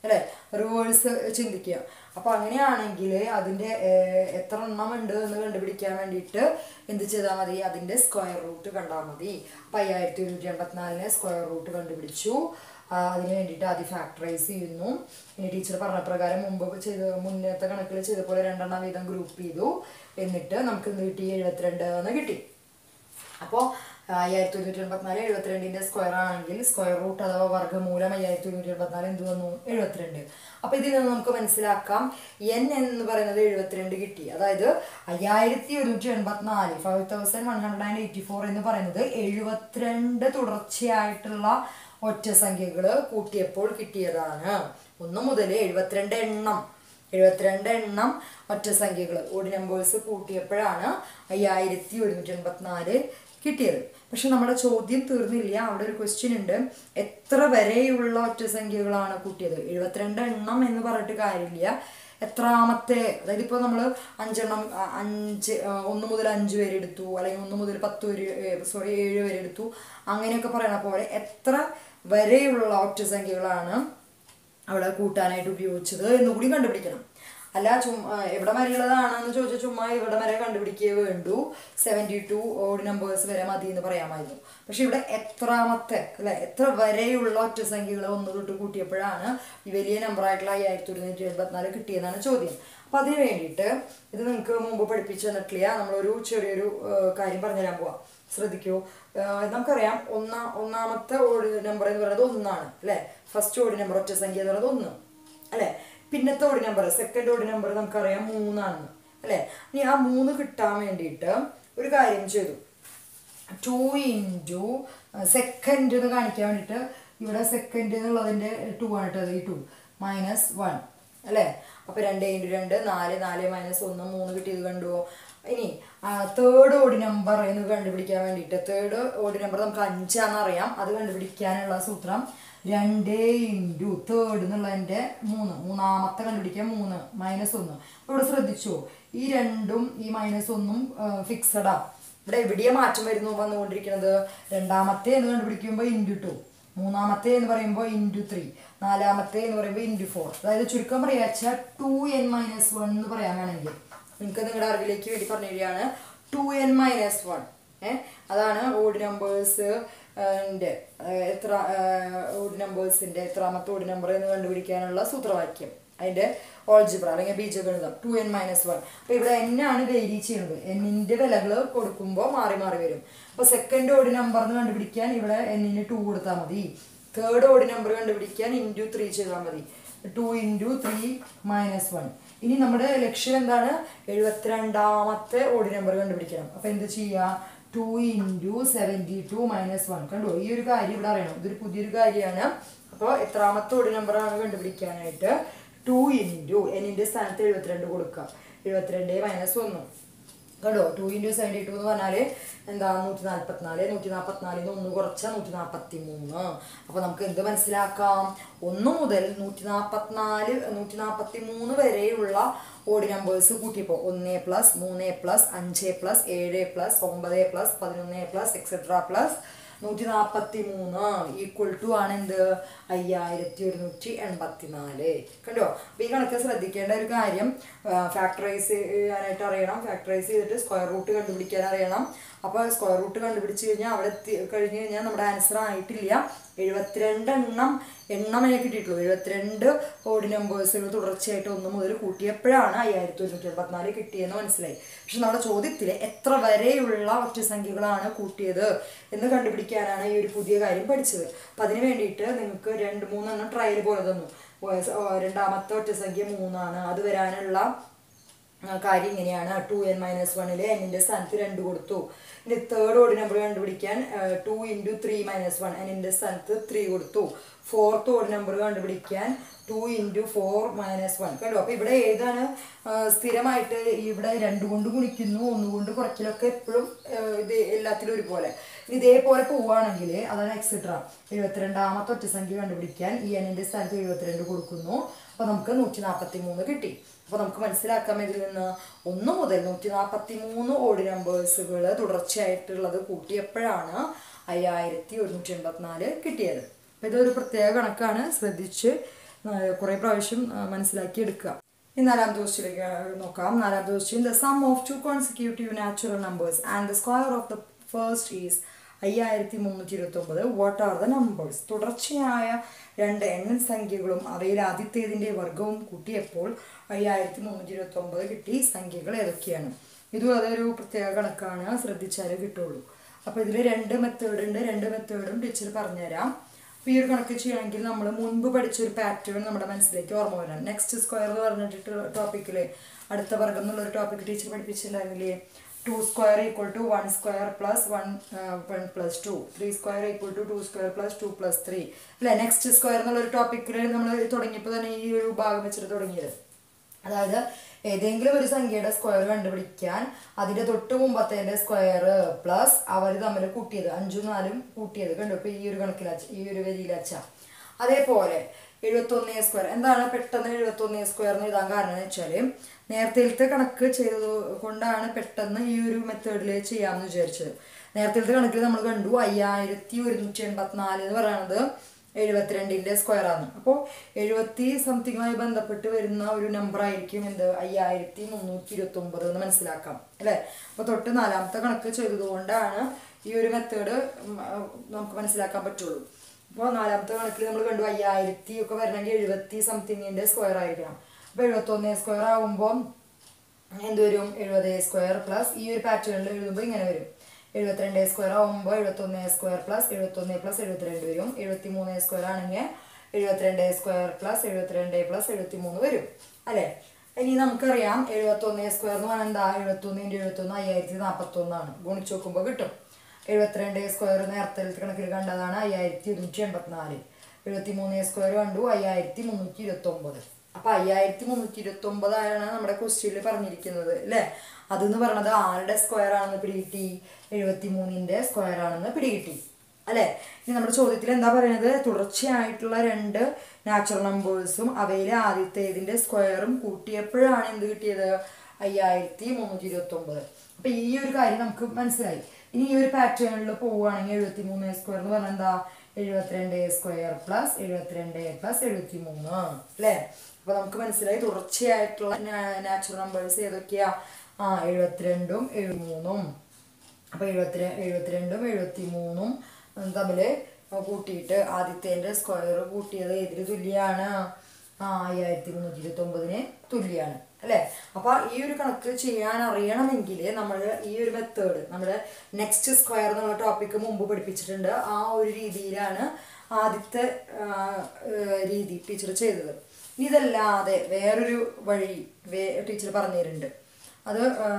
അല്ലേ റിവേഴ്സ് ചിന്തിക്കുക അപ്പോൾ അങ്ങനെയാണെങ്കിൽ അതിൻ്റെ ഏർ, എത്ര എണ്ണം ഉണ്ട് എന്ന് കണ്ടുപിടിക്കാൻ വേണ്ടിയിട്ട് എന്ത് ചെയ്താൽ മതി അതിൻ്റെ സ്ക്വയർ റൂട്ട് കണ്ടാൽ മതി അപ്പോൾ അയ്യായിരത്തി ഒരുന്നൂറ്റി എൺപത്തിനാലിനെ സ്ക്വയർ റൂട്ട് കണ്ടുപിടിച്ചു ആ, അതിന് വേണ്ടിയിട്ട് ആദ്യം ഫാക്ടറൈസ് ചെയ്യുന്നു ഇനി ടീച്ചർ പറഞ്ഞ പ്രകാരം മുമ്പ് ചെയ്ത് മുന്നത്തെ കണക്കിൽ ചെയ്ത പോലെ രണ്ടെണ്ണം വീതം ഗ്രൂപ്പ് ചെയ്തു എന്നിട്ട് നമുക്ക് എന്ത് കിട്ടി എഴുപത്തിരണ്ട് എന്ന് കിട്ടി അപ്പോൾ അയ്യായിരത്തി ഒരുന്നൂറ്റി എൺപത്തിനാല് എഴുപത്തിരണ്ടിൻ്റെ സ്ക്വയർ ആണെങ്കിൽ സ്ക്വയർ റൂട്ട് അഥവാ വർഗ്ഗമൂലം അയ്യായിരത്തി ഒരുന്നൂറ്റി എൺപത്തിനാല് എന്ത് വന്നു എഴുപത്തിരണ്ട് അപ്പോൾ ഇതിൽ നിന്ന് നമുക്ക് മനസ്സിലാക്കാം എൻ എന്ന് പറയുന്നത് എഴുപത്തിരണ്ട് കിട്ടി അതായത് അയ്യായിരത്തി ഒരുന്നൂറ്റി എൺപത്തിനാല് five thousand one hundred and eighty four എന്ന് പറയുന്നത് എഴുപത്തിരണ്ട് തുടർച്ചയായിട്ടുള്ള ഒറ്റ സംഖ്യകൾ കൂട്ടിയപ്പോൾ കിട്ടിയതാണ് ഒന്ന് മുതൽ എഴുപത്തിരണ്ട് എണ്ണം എഴുപത്തിരണ്ട് എണ്ണം ഒറ്റ സംഖ്യകൾ ഓഡ് നമ്പേഴ്സ് കൂട്ടിയപ്പോഴാണ് അയ്യായിരത്തി ഒരുന്നൂറ്റി എൺപത്തിനാല് കിട്ടിയത് പക്ഷെ നമ്മുടെ ചോദ്യം തീർന്നില്ല അവിടെ ഒരു ക്വസ്റ്റ്യൻ ഉണ്ട് എത്ര വരെയുള്ള ഒറ്റ സംഖ്യകളാണ് കൂട്ടിയത് എഴുപത്തിരണ്ട് എണ്ണം എന്ന് പറഞ്ഞിട്ട് കാര്യമില്ല എത്രാമത്തെ അതായത് ഇപ്പോൾ നമ്മൾ അഞ്ചെണ്ണം അ- അഞ്ച് ആ, ഒന്ന് മുതൽ അഞ്ച് വരെ എടുത്തു അല്ലെങ്കിൽ ഒന്ന് മുതൽ പത്ത് വരെ സോറി ഏഴ് വരെ എടുത്തു അങ്ങനെയൊക്കെ പറയണ പോലെ എത്ര വരെയുള്ള ഒറ്റ സംഖ്യകളാണ് അവിടെ കൂട്ടാനായിട്ട് ഉപയോഗിച്ചത് എന്നുകൂടി കണ്ടുപിടിക്കണം അല്ല ചുമ്മാ എവിടെ വരെയുള്ളതാണെന്ന് ചോദിച്ചാൽ ചുമ്മാ ഇവിടെ വരെ കണ്ടുപിടിക്കേ വേണ്ടു സെവൻറ്റി ടു ഓഡ് നമ്പേഴ്സ് വരെ മതി എന്ന് പറയാമായിരുന്നു പക്ഷെ ഇവിടെ എത്രാമത്തെ അല്ലെ എത്ര വരെയുള്ള ഒറ്റ സംഖ്യകൾ ഒന്ന് തൊട്ട് കൂട്ടിയപ്പോഴാണ് ഈ വലിയ നമ്പർ ആയിട്ടുള്ള അയ്യായിരത്തി ഒരുന്നൂറ്റി എഴുപത്തിനാല് കിട്ടിയെന്നാണ് ചോദ്യം അപ്പം അതിന് വേണ്ടിയിട്ട് ഇത് നിങ്ങൾക്ക് മുമ്പ് പഠിപ്പിച്ചു തന്നിട്ടില്ല നമ്മളൊരു ചെറിയൊരു ഏർ, കാര്യം പറഞ്ഞുതരാൻ പോവാം ശ്രദ്ധിക്കൂ ഏർ, നമുക്കറിയാം ഒന്നാ ഒന്നാമത്തെ ഓഡ് നമ്പർ എന്ന് പറയുന്നത് ഒന്നാണ് അല്ലേ ഫസ്റ്റ് ഓഡ് നമ്പർ ഒറ്റ സംഖ്യ എന്ന് പറയുന്നത് ഒന്ന് അല്ലേ പിന്നത്തെ odd number second odd number നമുക്കറിയാം മൂന്നാണെന്ന് അല്ലേ ഇനി ആ മൂന്ന് കിട്ടാൻ വേണ്ടിയിട്ട് ഒരു കാര്യം ചെയ്തു ടു ഇൻറ്റു സെക്കൻഡ് എന്ന് കാണിക്കാൻ വേണ്ടിയിട്ട് ഇവിടെ സെക്കൻഡ് എന്നുള്ളതിൻ്റെ ടു ആണ് കേട്ടോ ഈ ടു മൈനസ് വൺ അല്ലേ അപ്പോൾ രണ്ട് ഇൻറ്റു രണ്ട് നാല് നാല് മൈനസ് ഒന്ന് മൂന്ന് കിട്ടിയത് കണ്ടുവോ ഇനി തേർഡ് ഓഡ് നമ്പർ എന്ന് കണ്ടുപിടിക്കാൻ വേണ്ടിയിട്ട് തേർഡ് ഓഡ് നമ്പർ നമുക്ക് അഞ്ചാണെന്ന് അറിയാം അത് കണ്ടുപിടിക്കാനുള്ള സൂത്രം രണ്ട് ഇൻറ്റു തേർഡ് എന്നുള്ളതിൻ്റെ മൂന്ന് മൂന്നാമത്തെ കണ്ടുപിടിക്കാൻ മൂന്ന് മൈനസ് ഒന്ന് അപ്പോൾ ഇവിടെ ശ്രദ്ധിച്ചോ ഈ രണ്ടും ഈ മൈനസ് ഒന്നും ഫിക്സഡാ ഇവിടെ എവിടെയാ മാറ്റം വരുന്നു വന്നുകൊണ്ടിരിക്കുന്നത് രണ്ടാമത്തെ എന്ന് കണ്ടുപിടിക്കുമ്പോൾ ഇൻറ്റു ടു മൂന്നാമത്തെ എന്ന് പറയുമ്പോൾ ഇൻറ്റു ത്രീ നാലാമത്തെ എന്ന് പറയുമ്പോൾ ഇൻറ്റു ഫോർ അതായത് ചുരുക്കം പറയാച്ച ടു എൻ മൈനസ് വൺ എന്ന് പറയാൻ വേണമെങ്കിൽ നിങ്ങൾക്ക് നിങ്ങളുടെ അറിവിലേക്ക് വേണ്ടി പറഞ്ഞു തരികയാണ് ടു എൻ മൈനസ് വൺ ഏഹ് അതാണ് ഓഡ് നമ്പേഴ്സ് എത്ര ഓഡ് നമ്പേഴ്സിൻ്റെ എത്രാമത്തെ ഓഡ് നമ്പർ എന്ന് കണ്ടുപിടിക്കാനുള്ള സൂത്രവാക്യം അതിൻ്റെ ഓൾജിബ്ര അല്ലെങ്കിൽ ബീജഗണിതം ടു എൻ മൈനസ് വൺ അപ്പോൾ ഇവിടെ എന്നാണ് വേരി ചെയ്യുന്നത് എന്നിൻ്റെ വിലകൾ കൊടുക്കുമ്പോൾ മാറി മാറി വരും അപ്പോൾ സെക്കൻഡ് ഓഡ് നമ്പർ എന്ന് കണ്ടുപിടിക്കാൻ ഇവിടെ എന്നിന് ടു കൊടുത്താൽ മതി തേർഡ് ഓഡ് നമ്പർ കണ്ടുപിടിക്കാൻ ഇൻറ്റു ത്രീ ചെയ്താൽ മതി two into three minus one ഇനി നമ്മുടെ ലക്ഷ്യം എന്താണ് എഴുപത്തിരണ്ടാമത്തെ ഓഡ് നമ്പർ കണ്ടുപിടിക്കണം അപ്പോൾ എന്ത് ചെയ്യുക two into seventy two minus one കണ്ടോ ഈ ഒരു കാര്യം ഇവിടെ അറിയണം ഇതൊരു പുതിയൊരു കാര്യമാണ് അപ്പോൾ എത്രാമത്തെ ഓഡ് നമ്പറാണ് കണ്ടുപിടിക്കാനായിട്ട് ടു ഇൻറ്റു എന്നിൻ്റെ സ്ഥാനത്ത് എഴുപത്തിരണ്ട് കൊടുക്കുക എഴുപത്തിരണ്ട് മൈനസ് ഒന്ന് കണ്ടോ ടു ഇൻറ്റു സെവൻറ്റി ടു എന്ന് പറഞ്ഞാൽ എന്താ നൂറ്റി നാൽപ്പത്തിനാല് നൂറ്റി നാൽപ്പത്തിനാലിന് ഒന്ന് കുറച്ച നൂറ്റി നാൽപ്പത്തി മൂന്ന് അപ്പോൾ നമുക്ക് എന്ത് മനസ്സിലാക്കാം ഒന്ന് മുതൽ നൂറ്റി നാൽപ്പത്തിനാല് നൂറ്റി നാൽപ്പത്തി മൂന്ന് വരെയുള്ള ഓഡ് നമ്പേഴ്സ് കൂട്ടിയപ്പോൾ ഒന്ന് പ്ലസ് മൂന്ന് പ്ലസ് അഞ്ച് പ്ലസ് ഏഴ് പ്ലസ് ഒമ്പത് പ്ലസ് പതിനൊന്ന് പ്ലസ് എക്സെട്ര പ്ലസ് നൂറ്റി നാൽപ്പത്തി മൂന്ന് ഈക്വൽ ടു ആണ് എന്ത് അയ്യായിരത്തി ഒരുന്നൂറ്റി എൺപത്തി നാല് കണ്ടോ അപ്പോൾ ഈ കണക്ക് ശ്രദ്ധിക്കേണ്ട ഒരു കാര്യം ഫാക്ടറൈസ് ചെയ്യാനായിട്ട് അറിയണം ഫാക്ടറൈസ് ചെയ്തിട്ട് സ്ക്വയർ റൂട്ട് കണ്ടുപിടിക്കാൻ അറിയണം അപ്പോൾ സ്ക്വയർ റൂട്ട് കണ്ടുപിടിച്ച് കഴിഞ്ഞാൽ അവിടെ എത്തി കഴിഞ്ഞ് കഴിഞ്ഞാൽ നമ്മുടെ ആൻസർ ആയിട്ടില്ല എഴുപത്തിരണ്ട് എണ്ണം എണ്ണമേ കിട്ടിയിട്ടുള്ളൂ എഴുപത്തിരണ്ട് ഓഡ് നമ്പേഴ്സുകൾ തുടർച്ചയായിട്ട് ഒന്ന് മുതൽ കൂട്ടിയപ്പോഴാണ് അയ്യായിരത്തി ഒരുന്നൂറ്റി എൺപത്തിനാല് കിട്ടിയെന്ന് മനസ്സിലായി പക്ഷെ നമ്മുടെ ചോദ്യത്തിൽ എത്ര വരെയുള്ള ഒറ്റ സംഖ്യകളാണ് കൂട്ടിയത് എന്ന് കണ്ടുപിടിക്കാനാണ് ഈ ഒരു പുതിയ കാര്യം പഠിച്ചത് അപ്പം അതിന് വേണ്ടിയിട്ട് നിങ്ങൾക്ക് രണ്ട് മൂന്നെണ്ണം ട്രയൽ പോലെ തന്നു ഓ, രണ്ടാമത്തെ ഒറ്റ സംഖ്യ മൂന്നാണ് അത് വരാനുള്ള ആ, കാര്യം ഇങ്ങനെയാണ് ടു എൻ മൈനസ് വണ്ണിൽ എന്നിൻ്റെ സ്ഥാനത്ത് രണ്ട് കൊടുത്തു ഇനി തേർഡ് ഓഡ് നമ്പർ കണ്ടുപിടിക്കാൻ two into three minus one എന്നിൻ്റെ സ്ഥാനത്ത് ത്രീ കൊടുത്തു ഫോർത്ത് ഓഡ് നമ്പർ കണ്ടുപിടിക്കാൻ two into four minus one കണ്ടു അപ്പോൾ ഇവിടെ ഏതാണ് ആ, സ്ഥിരമായിട്ട് ഇവിടെ രണ്ട് കൊണ്ട് ഗുണിക്കുന്നു ഒന്നുകൊണ്ട് കുറയ്ക്കലൊക്കെ എപ്പോഴും ഇത് എല്ലാത്തിലും ഒരുപോലെ ഇനി ഇതേപോലെ പോവുകയാണെങ്കിൽ അതാണ് എക്സെട്ര എഴുപത്തിരണ്ടാമത്തെ ഒറ്റ സംഖ്യ കണ്ടുപിടിക്കാൻ ഈ എന്നിൻ്റെ സ്ഥാനത്ത് എഴുപത്തിരണ്ട് കൊടുക്കുന്നു അപ്പോൾ നമുക്ക് നൂറ്റി നാൽപ്പത്തി മൂന്ന് കിട്ടി അപ്പോൾ നമുക്ക് മനസ്സിലാക്കാം ഇതിൽ നിന്ന് ഒന്ന് മുതൽ നൂറ്റി നാൽപ്പത്തി മൂന്ന് ഓഡ് നമ്പേഴ്സുകൾ തുടർച്ചയായിട്ടുള്ളത് കൂട്ടിയപ്പോഴാണ് അയ്യായിരത്തി ഒരുന്നൂറ്റി എൺപത്തിനാല് കിട്ടിയത് അപ്പോൾ ഇതൊരു പ്രത്യേക കണക്കാണ് ശ്രദ്ധിച്ച് കുറേ പ്രാവശ്യം ആ, മനസ്സിലാക്കി എടുക്കുക ഇനി നാലാമത്തെ ക്വസ്റ്റിലേക്ക് നോക്കാം നാലാമത്തെ question the sum of two consecutive natural numbers and the square of the first is അയ്യായിരത്തി മുന്നൂറ്റി ഇരുപത്തി ഒമ്പത് വാട്ട് ആർ ദ നമ്പേഴ്സ് തുടർച്ചയായ രണ്ട് എണ്ണൽ സംഖ്യകളും അവയിൽ ആദ്യത്തേതിൻ്റെ വർഗവും കൂട്ടിയപ്പോൾ അയ്യായിരത്തി മുന്നൂറ്റി ഇരുപത്തി ഒമ്പത് കിട്ടി സംഖ്യകൾ ഏതൊക്കെയാണ് ഇതും അതൊരു പ്രത്യേക കണക്കാണ് ശ്രദ്ധിച്ചാലേ കിട്ടുള്ളൂ അപ്പോൾ ഇതിൽ രണ്ട് മെത്തേഡ് ഉണ്ട് രണ്ട് മെത്തേഡും ടീച്ചർ പറഞ്ഞുതരാം അപ്പോൾ ഈ ഒരു കണക്ക് ചെയ്യണമെങ്കിൽ നമ്മൾ മുൻപ് പഠിച്ച ഒരു പാറ്റേൺ നമ്മുടെ മനസ്സിലേക്ക് ഓർമ്മ വരണം നെക്സ്റ്റ് സ്ക്വയർ എന്ന് പറഞ്ഞിട്ട് ടോപ്പിക്കിൽ അടുത്ത വർഗം എന്നുള്ള ഒരു ടോപ്പിക് ടീച്ചർ പഠിപ്പിച്ചിട്ടുണ്ടായിരുന്നില്ലേ two square equal to one square plus one one plus two three square equal to two square plus two plus three അല്ലേ നെക്സ്റ്റ് സ്ക്വയർ എന്നുള്ള ഒരു ടോപ്പിക്കിൽ നമ്മൾ തുടങ്ങിയപ്പോൾ തന്നെ ഈ ഒരു ഭാഗം വെച്ചിട്ട് തുടങ്ങിയത് അതായത് ഏതെങ്കിലും ഒരു സംഖ്യയുടെ സ്ക്വയർ കണ്ടുപിടിക്കാൻ അതിന്റെ തൊട്ട് മുമ്പത്തെ സ്ക്വയർ പ്ലസ് അവർ തമ്മിൽ കൂട്ടിയത് അഞ്ചും നാലും കൂട്ടിയത് കണ്ടു ഇപ്പൊ ഈ ഒരു കണക്കിലാച്ച ഈ ഒരു വരിയിലാച്ച അതേപോലെ എഴുപത്തൊന്നേ സ്ക്വയർ എന്താണ് പെട്ടെന്ന് എഴുപത്തൊന്നേ സ്ക്വയർ എന്ന് എഴുതാൻ കാരണം എന്ന് വെച്ചാൽ നേരത്തെ കണക്ക് ചെയ്തത് കൊണ്ടാണ് പെട്ടെന്ന് ഈ ഒരു മെത്തേഡിൽ ചെയ്യാമെന്ന് വിചാരിച്ചത് നേരത്തെ കണക്കിൽ നമ്മൾ കണ്ടു അയ്യായിരത്തി ഒരുന്നൂറ്റി എൺപത്തിനാല് എന്ന് പറയുന്നത് എഴുപത്തിരണ്ടിന്റെ സ്ക്വയർ ആണ് അപ്പോൾ എഴുപത്തി സംതിങ്ങുമായി ബന്ധപ്പെട്ട് വരുന്ന ഒരു നമ്പർ ആയിരിക്കും എന്ത് അയ്യായിരത്തി മുന്നൂറ്റി ഇരുപത്തി ഒമ്പത് എന്ന് മനസ്സിലാക്കാം അല്ലേ അപ്പോൾ തൊട്ട് നാലാമത്തെ കണക്ക് ചെയ്തതുകൊണ്ടാണ് ഈ ഒരു മെത്തേഡ് നമുക്ക് മനസ്സിലാക്കാൻ പറ്റുള്ളൂ അപ്പോൾ നാലാമത്തെ കണക്കിൽ നമ്മൾ കണ്ടു അയ്യായിരത്തി ഒക്കെ വരണമെങ്കിൽ എഴുപത്തി സംതിങ്ങിന്റെ സ്ക്വയർ ആയിരിക്കണം അപ്പോൾ എഴുപത്തൊന്ന് സ്ക്വയർ ആകുമ്പോൾ എന്ത് വരും എഴുപത് സ്ക്വയർ പ്ലസ് ഈ ഒരു പാറ്റേണിൽ എഴുതുമ്പോൾ ഇങ്ങനെ വരും എഴുപത്തിരണ്ട് സ്ക്വയർ ആകുമ്പോൾ എഴുപത്തൊന്ന് സ്ക്വയർ പ്ലസ് എഴുപത്തൊന്ന് പ്ലസ് എഴുപത്തിരണ്ട് വരും എഴുപത്തി മൂന്ന് സ്ക്വയർ ആണെങ്കിൽ എഴുപത്തിരണ്ട് സ്ക്വയർ പ്ലസ് എഴുപത്തിരണ്ട് പ്ലസ് എഴുപത്തി മൂന്ന് വരും അല്ലേ ഇനി നമുക്കറിയാം എഴുപത്തൊന്ന് സ്ക്വയർ എന്ന് പറഞ്ഞാൽ എന്താ എഴുപത്തൊന്നിൻ്റെ എഴുപത്തൊന്ന് അയ്യായിരത്തി നാൽപ്പത്തൊന്നാണ് ഗുണിച്ച് നോക്കുമ്പോൾ കിട്ടും എഴുപത്തിരണ്ട് സ്ക്വയർ നേരത്തെ കണക്കിൽ കണ്ടതാണ് അയ്യായിരത്തി ഇരുന്നൂറ്റി എൺപത്തിനാല് എഴുപത്തി മൂന്ന് സ്ക്വയർ കണ്ടു അയ്യായിരത്തി മുന്നൂറ്റി ഇരുപത്തി ഒമ്പത് അപ്പൊ അയ്യായിരത്തി മുന്നൂറ്റി ഇരുപത്തി ഒമ്പതാണ് നമ്മുടെ ക്വസ്റ്റ്യനിൽ പറഞ്ഞിരിക്കുന്നത് അല്ലേ അതെന്ന് പറയണത് ആരുടെ സ്ക്വയർ ആണെന്ന് പിടികിട്ടി എഴുപത്തി മൂന്നിന്റെ സ്ക്വയർ ആണെന്ന് പിടികിട്ടി അല്ലേ ഇനി നമ്മുടെ ചോദ്യത്തിൽ എന്താ പറയുന്നത് തുടർച്ചയായിട്ടുള്ള രണ്ട് നാച്ചുറൽ നമ്പേഴ്സും അവയിലെ ആദ്യത്തേതിന്റെ സ്ക്വയറും കൂട്ടിയപ്പോഴാണ് എന്ത് കിട്ടിയത് അയ്യായിരത്തി മുന്നൂറ്റി ഇരുപത്തി ഒമ്പത് അപ്പൊ ഈ ഒരു കാര്യം നമുക്ക് മനസ്സിലായി ഇനി ഈ ഒരു പാറ്റേണിൽ പോവുകയാണെങ്കിൽ എഴുപത്തി മൂന്ന് സ്ക്വയർ എന്ന് പറഞ്ഞാൽ എന്താ എഴുപത്തിരണ്ട് സ്ക്വയർ പ്ലസ് എഴുപത്തിരണ്ട് പ്ലസ് എഴുപത്തി മൂന്ന് അല്ലേ അപ്പൊ നമുക്ക് മനസ്സിലായി തുടർച്ചയായിട്ടുള്ള നാച്ചുറൽ നമ്പേഴ്സ് ഏതൊക്കെയാ ആ എഴുപത്തിരണ്ടും എഴുപത്തിമൂന്നും അപ്പൊ എഴുപത്തി എഴുപത്തിരണ്ടും എഴുപത്തി മൂന്നും തമ്മിൽ കൂട്ടിയിട്ട് ആദ്യത്തേൻ്റെ സ്ക്വയർ കൂട്ടിയത് ഏതിന് തുല്യാണ് ആ അയ്യായിരത്തി മുന്നൂറ്റി ഇരുപത്തി ഒമ്പതിന് തുല്യാണ് അല്ലേ അപ്പൊ ഈ ഒരു കണക്ക് ചെയ്യാൻ അറിയണമെങ്കിൽ നമ്മൾ ഈ ഒരു മെത്തേഡ് നമ്മുടെ നെക്സ്റ്റ് സ്ക്വയർ എന്നുള്ള ടോപ്പിക്ക് മുമ്പ് പഠിപ്പിച്ചിട്ടുണ്ട് ആ ഒരു രീതിയിലാണ് ആദ്യത്തെ ആ, ഏർ, രീതി ടീച്ചർ ചെയ്തത് ഇനി ഇതല്ലാതെ വേറൊരു വഴി വേ ടീച്ചർ പറഞ്ഞു തരുന്നുണ്ട് അത്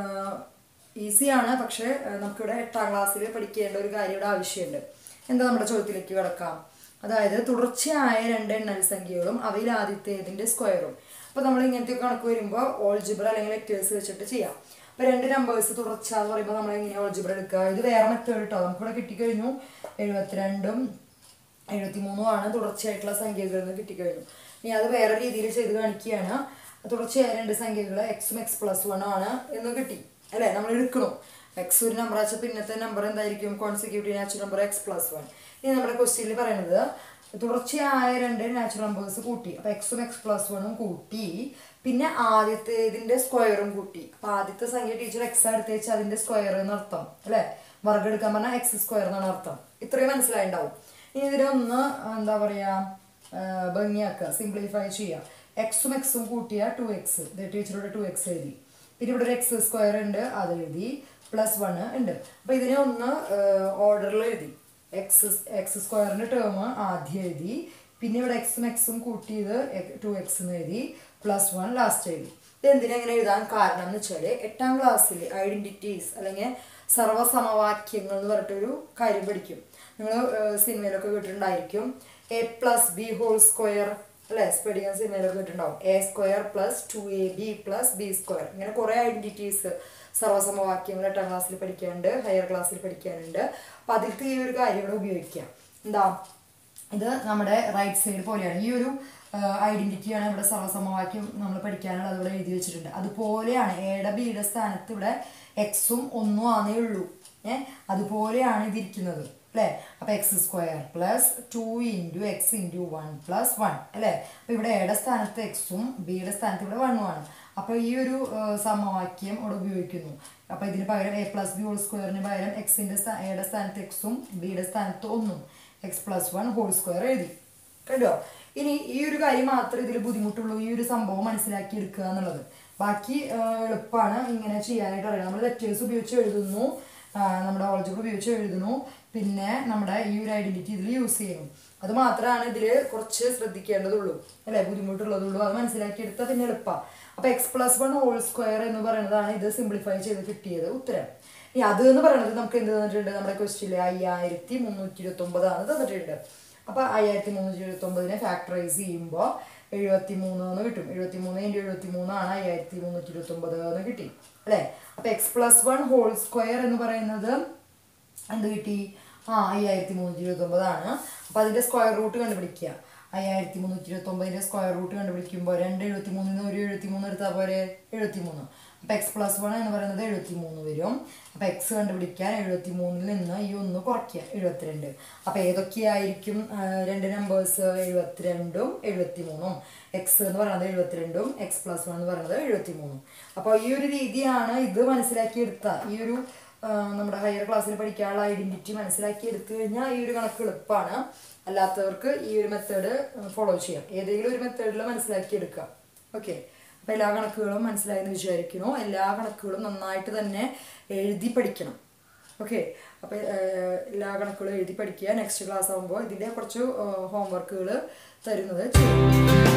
ഈസിയാണ് പക്ഷേ ആ, നമുക്കിവിടെ എട്ടാം ക്ലാസ്സിൽ പഠിക്കേണ്ട ഒരു കാര്യം ഇവിടെ ആവശ്യമുണ്ട് എന്താ നമ്മുടെ ചോദ്യത്തിലേക്ക് കിടക്കാം അതായത് തുടർച്ചയായ രണ്ട് എണ്ണൽ സംഖ്യകളും അവയിൽ ആദ്യത്തേതിന്റെ സ്ക്വയറും അപ്പൊ നമ്മൾ ഇങ്ങനത്തെ കണക്ക് വരുമ്പോൾ ഓൾജിബ്ര അല്ലെങ്കിൽ ലെറ്റേഴ്സ് വെച്ചിട്ട് ചെയ്യാം അപ്പൊ രണ്ട് നമ്പേഴ്സ് തുടർച്ച എന്ന് പറയുമ്പോൾ നമ്മൾ എങ്ങനെ ഓൾജിബ്ര എടുക്കുക ഇത് വേറെ മെത്തേഡ് കേട്ടോ നമുക്കിവിടെ കിട്ടിക്കഴിഞ്ഞു എഴുപത്തിരണ്ടും എഴുപത്തിമൂന്നും ആണ് തുടർച്ചയായിട്ടുള്ള സംഖ്യകളിൽ നിന്ന് കിട്ടിക്കഴിഞ്ഞു ഇനി അത് വേറെ രീതിയിൽ ചെയ്ത് കാണിക്കുകയാണ് തുടർച്ചയായ രണ്ട് സംഖ്യകൾ എക്സും എക്സ് പ്ലസ് വൺ ആണ് എന്ന് കിട്ടി അല്ലേ നമ്മൾ എടുക്കണം എക്സ് ഒരു നമ്പർ വെച്ചാൽ പിന്നത്തെ നമ്പർ എന്തായിരിക്കും consecutive natural number x plus one ഇനി നമ്മുടെ ക്വസ്റ്റ്യനിൽ പറയുന്നത് തുടർച്ചയായ രണ്ട് നാച്ചുറൽ നമ്പേഴ്സ് കൂട്ടി അപ്പൊ എക്സും എക്സ് പ്ലസ് വണ്ണും കൂട്ടി പിന്നെ ആദ്യത്തേതിന്റെ സ്ക്വയറും കൂട്ടി അപ്പൊ ആദ്യത്തെ സംഖ്യ ടീച്ചർ എക്സ് എടുത്ത് വെച്ചാൽ അതിന്റെ സ്ക്വയർ എന്നർത്ഥം അല്ലെ വർഗ്ഗം എടുക്കാൻ പറഞ്ഞാൽ എക്സ് സ്ക്വയർ എന്നാണ് അർത്ഥം ഇത്രയും മനസ്സിലായിണ്ടാവും ഇനി ഇതിനൊന്ന് എന്താ പറയാ ആ, ഭംഗിയാക്കുക സിംപ്ലിഫൈ ചെയ്യുക എക്സും എക്സും കൂട്ടിയ ടു എക്സ് ടീച്ചറോട് ടു എക്സ് എഴുതി പിന്നെ ഇവിടെ ഒരു എക്സ് സ്ക്വയർ ഉണ്ട് അത് എഴുതി പ്ലസ് വൺ ഉണ്ട് അപ്പൊ ഇതിനെ ഒന്ന് ഓർഡറിൽ എഴുതി എക്സ് എക്സ് സ്ക്വയറിന്റെ ടേം ആദ്യം എഴുതി പിന്നെ ഇവിടെ എക്സും എക്സും കൂട്ടിയത് ടു എക്സ് എന്ന് എഴുതി പ്ലസ് വൺ ലാസ്റ്റ് എഴുതി ഇത് എന്തിനാ ഇങ്ങനെ എഴുതാൻ കാരണം എന്ന് വെച്ചാൽ എട്ടാം ക്ലാസ്സിൽ ഐഡന്റിറ്റീസ് അല്ലെങ്കിൽ സർവ്വസമവാക്യങ്ങൾ എന്ന് പറഞ്ഞിട്ടൊരു കാര്യം പഠിക്കും നിങ്ങൾ സിനിമയിലൊക്കെ കേട്ടിട്ടുണ്ടായിരിക്കും a plus b whole square അല്ലെ സ്പെഡിയൻ സിനിമയിലൊക്കെ കേട്ടിട്ടുണ്ടാവും a square plus two a b plus b square ഇങ്ങനെ കുറേ ഐഡന്റിറ്റീസ് സർവ്വസമവാക്യങ്ങൾ എട്ടാം ക്ലാസ്സിൽ പഠിക്കാനുണ്ട് ഹയർ ക്ലാസ്സിൽ പഠിക്കാനുണ്ട് അപ്പം അതിലത്തെ ഈ ഒരു കാര്യം ഇവിടെ ഉപയോഗിക്കാം എന്താ ഇത് നമ്മുടെ റൈറ്റ് സൈഡ് പോലെയാണ് ഈ ഒരു ഐഡന്റിറ്റിയാണ് ഇവിടെ സർവ്വസമവാക്യം നമ്മൾ പഠിക്കാനുള്ളത് അതുപോലെ എഴുതി വെച്ചിട്ടുണ്ട് അതുപോലെയാണ് എയുടെ ബിയുടെ സ്ഥാനത്ത് ഇവിടെ എക്സും ഒന്നും ആണേ ഉള്ളൂ ഏഹ് അതുപോലെയാണ് ഇതിരിക്കുന്നത് അല്ലേ അപ്പോൾ x square plus two into x into one plus one അല്ലേ അപ്പോൾ ഇവിടെ എയുടെ സ്ഥാനത്ത് എക്സും ബിയുടെ സ്ഥാനത്ത് ഇവിടെ വണ്ണും ആണ് അപ്പോൾ ഈ ഒരു ആ, സമവാക്യം ഇവിടെ ഉപയോഗിക്കുന്നു അപ്പോൾ ഇതിന് പകരം എ പ്ലസ് ബി ഹോൾ സ്ക്വയറിന് പകരം എക്സിൻ്റെ എയുടെ സ്ഥാനത്ത് എക്സും ബിയുടെ സ്ഥാനത്ത് ഒന്നും x plus one whole square എഴുതി കേട്ടോ ഇനി ഈ ഒരു കാര്യം മാത്രമേ ഇതിൽ ബുദ്ധിമുട്ടുള്ളൂ ഈ ഒരു സംഭവം മനസ്സിലാക്കി എടുക്കുക എന്നുള്ളത് ബാക്കി ആ, എളുപ്പമാണ് ഇങ്ങനെ ചെയ്യാനായിട്ട് അറിയാം നമ്മൾ ലെറ്റേഴ്സ് ഉപയോഗിച്ച് എഴുതുന്നു ആ, നമ്മുടെ ഓൾജബിൾ ഉപയോഗിച്ച് എഴുതുന്നു പിന്നെ നമ്മുടെ ഈ ഒരു ഐഡന്റിറ്റി ഇതിൽ യൂസ് ചെയ്യുന്നു അത് മാത്രമാണ് ഇതിൽ കുറച്ച് ശ്രദ്ധിക്കേണ്ടതുള്ളൂ അല്ലേ ബുദ്ധിമുട്ടുള്ളതുള്ളൂ അത് മനസ്സിലാക്കി എടുത്താൽ പിന്നെ എളുപ്പമാണ് അപ്പോൾ x plus one whole square എന്ന് പറയുന്നതാണ് ഇത് സിംപ്ലിഫൈ ചെയ്ത് കിട്ടിയത് ഉത്തരം ഈ അത് എന്ന് പറയുന്നത് നമുക്ക് എന്ത് തന്നിട്ടുണ്ട് നമ്മുടെ ക്വസ്റ്റില് അയ്യായിരത്തി മുന്നൂറ്റി ഇരുപത്തി ഒമ്പതാണ് തന്നിട്ടുണ്ട് അപ്പൊ അയ്യായിരത്തി മുന്നൂറ്റി ഇരുപത്തി ഒമ്പതിനെ ഫാക്ടറൈസ് ചെയ്യുമ്പോൾ എഴുപത്തി മൂന്ന് എന്ന് കിട്ടും എഴുപത്തി മൂന്ന് ഇൻറ്റു എഴുപത്തി മൂന്നാണ് അയ്യായിരത്തി മുന്നൂറ്റി ഇരുപത്തി ഒമ്പത് എന്ന് കിട്ടി അല്ലേ അപ്പൊ x plus one whole square എന്ന് പറയുന്നത് എന്ത് കിട്ടി ആ അയ്യായിരത്തി മുന്നൂറ്റി ഇരുപത്തി ഒമ്പതാണ് അപ്പൊ അതിന്റെ സ്ക്വയർ റൂട്ട് കണ്ടുപിടിക്കുക അയ്യായിരത്തി മുന്നൂറ്റി ഇരുപത്തി ഒമ്പതിന്റെ സ്ക്വയർ റൂട്ട് കണ്ടുപിടിക്കുമ്പോൾ രണ്ട് എഴുപത്തി മൂന്നിൽ നിന്ന് ഒരു എഴുപത്തി മൂന്ന് എടുത്താൽ പോലെ എഴുപത്തി മൂന്ന് അപ്പോൾ എക്സ് പ്ലസ് വൺ എന്ന് പറയുന്നത് എഴുപത്തി മൂന്ന് വരും അപ്പോൾ എക്സ് കണ്ടുപിടിക്കാൻ എഴുപത്തി മൂന്നിൽ നിന്ന് ഈ ഒന്ന് കുറയ്ക്കുക എഴുപത്തിരണ്ട് അപ്പോൾ ഏതൊക്കെയായിരിക്കും ആ, രണ്ട് നമ്പേഴ്സ് എഴുപത്തിരണ്ടും എഴുപത്തി മൂന്നും എക്സ് എന്ന് പറയുന്നത് എഴുപത്തിരണ്ടും എക്സ് പ്ലസ് വൺ എന്ന് പറയുന്നത് എഴുപത്തി മൂന്നും അപ്പോൾ ഈ ഒരു രീതിയാണ് ഇത് മനസ്സിലാക്കിയെടുത്ത ഈ ഒരു ആ, നമ്മുടെ ഹയർ ക്ലാസ്സിൽ പഠിക്കാനുള്ള ഐഡന്റിറ്റി മനസ്സിലാക്കി എടുത്തു കഴിഞ്ഞാൽ ഈ ഒരു കണക്ക് എളുപ്പമാണ് അല്ലാത്തവർക്ക് ഈ ഒരു മെത്തേഡ് ഫോളോ ചെയ്യാം ഏതെങ്കിലും ഒരു മെത്തേഡിൽ മനസ്സിലാക്കി എടുക്കാം ഓക്കെ അപ്പോൾ എല്ലാ കണക്കുകളും മനസ്സിലായെന്ന് വിചാരിക്കുന്നു എല്ലാ കണക്കുകളും നന്നായിട്ട് തന്നെ എഴുതി പഠിക്കണം ഓക്കെ അപ്പോൾ എല്ലാ കണക്കുകളും എഴുതി പഠിക്കുക നെക്സ്റ്റ് ക്ലാസ് ആകുമ്പോൾ ഇതിൻ്റെ കുറച്ച് ഹോംവർക്കുകൾ തരുന്നത് ചെയ്യും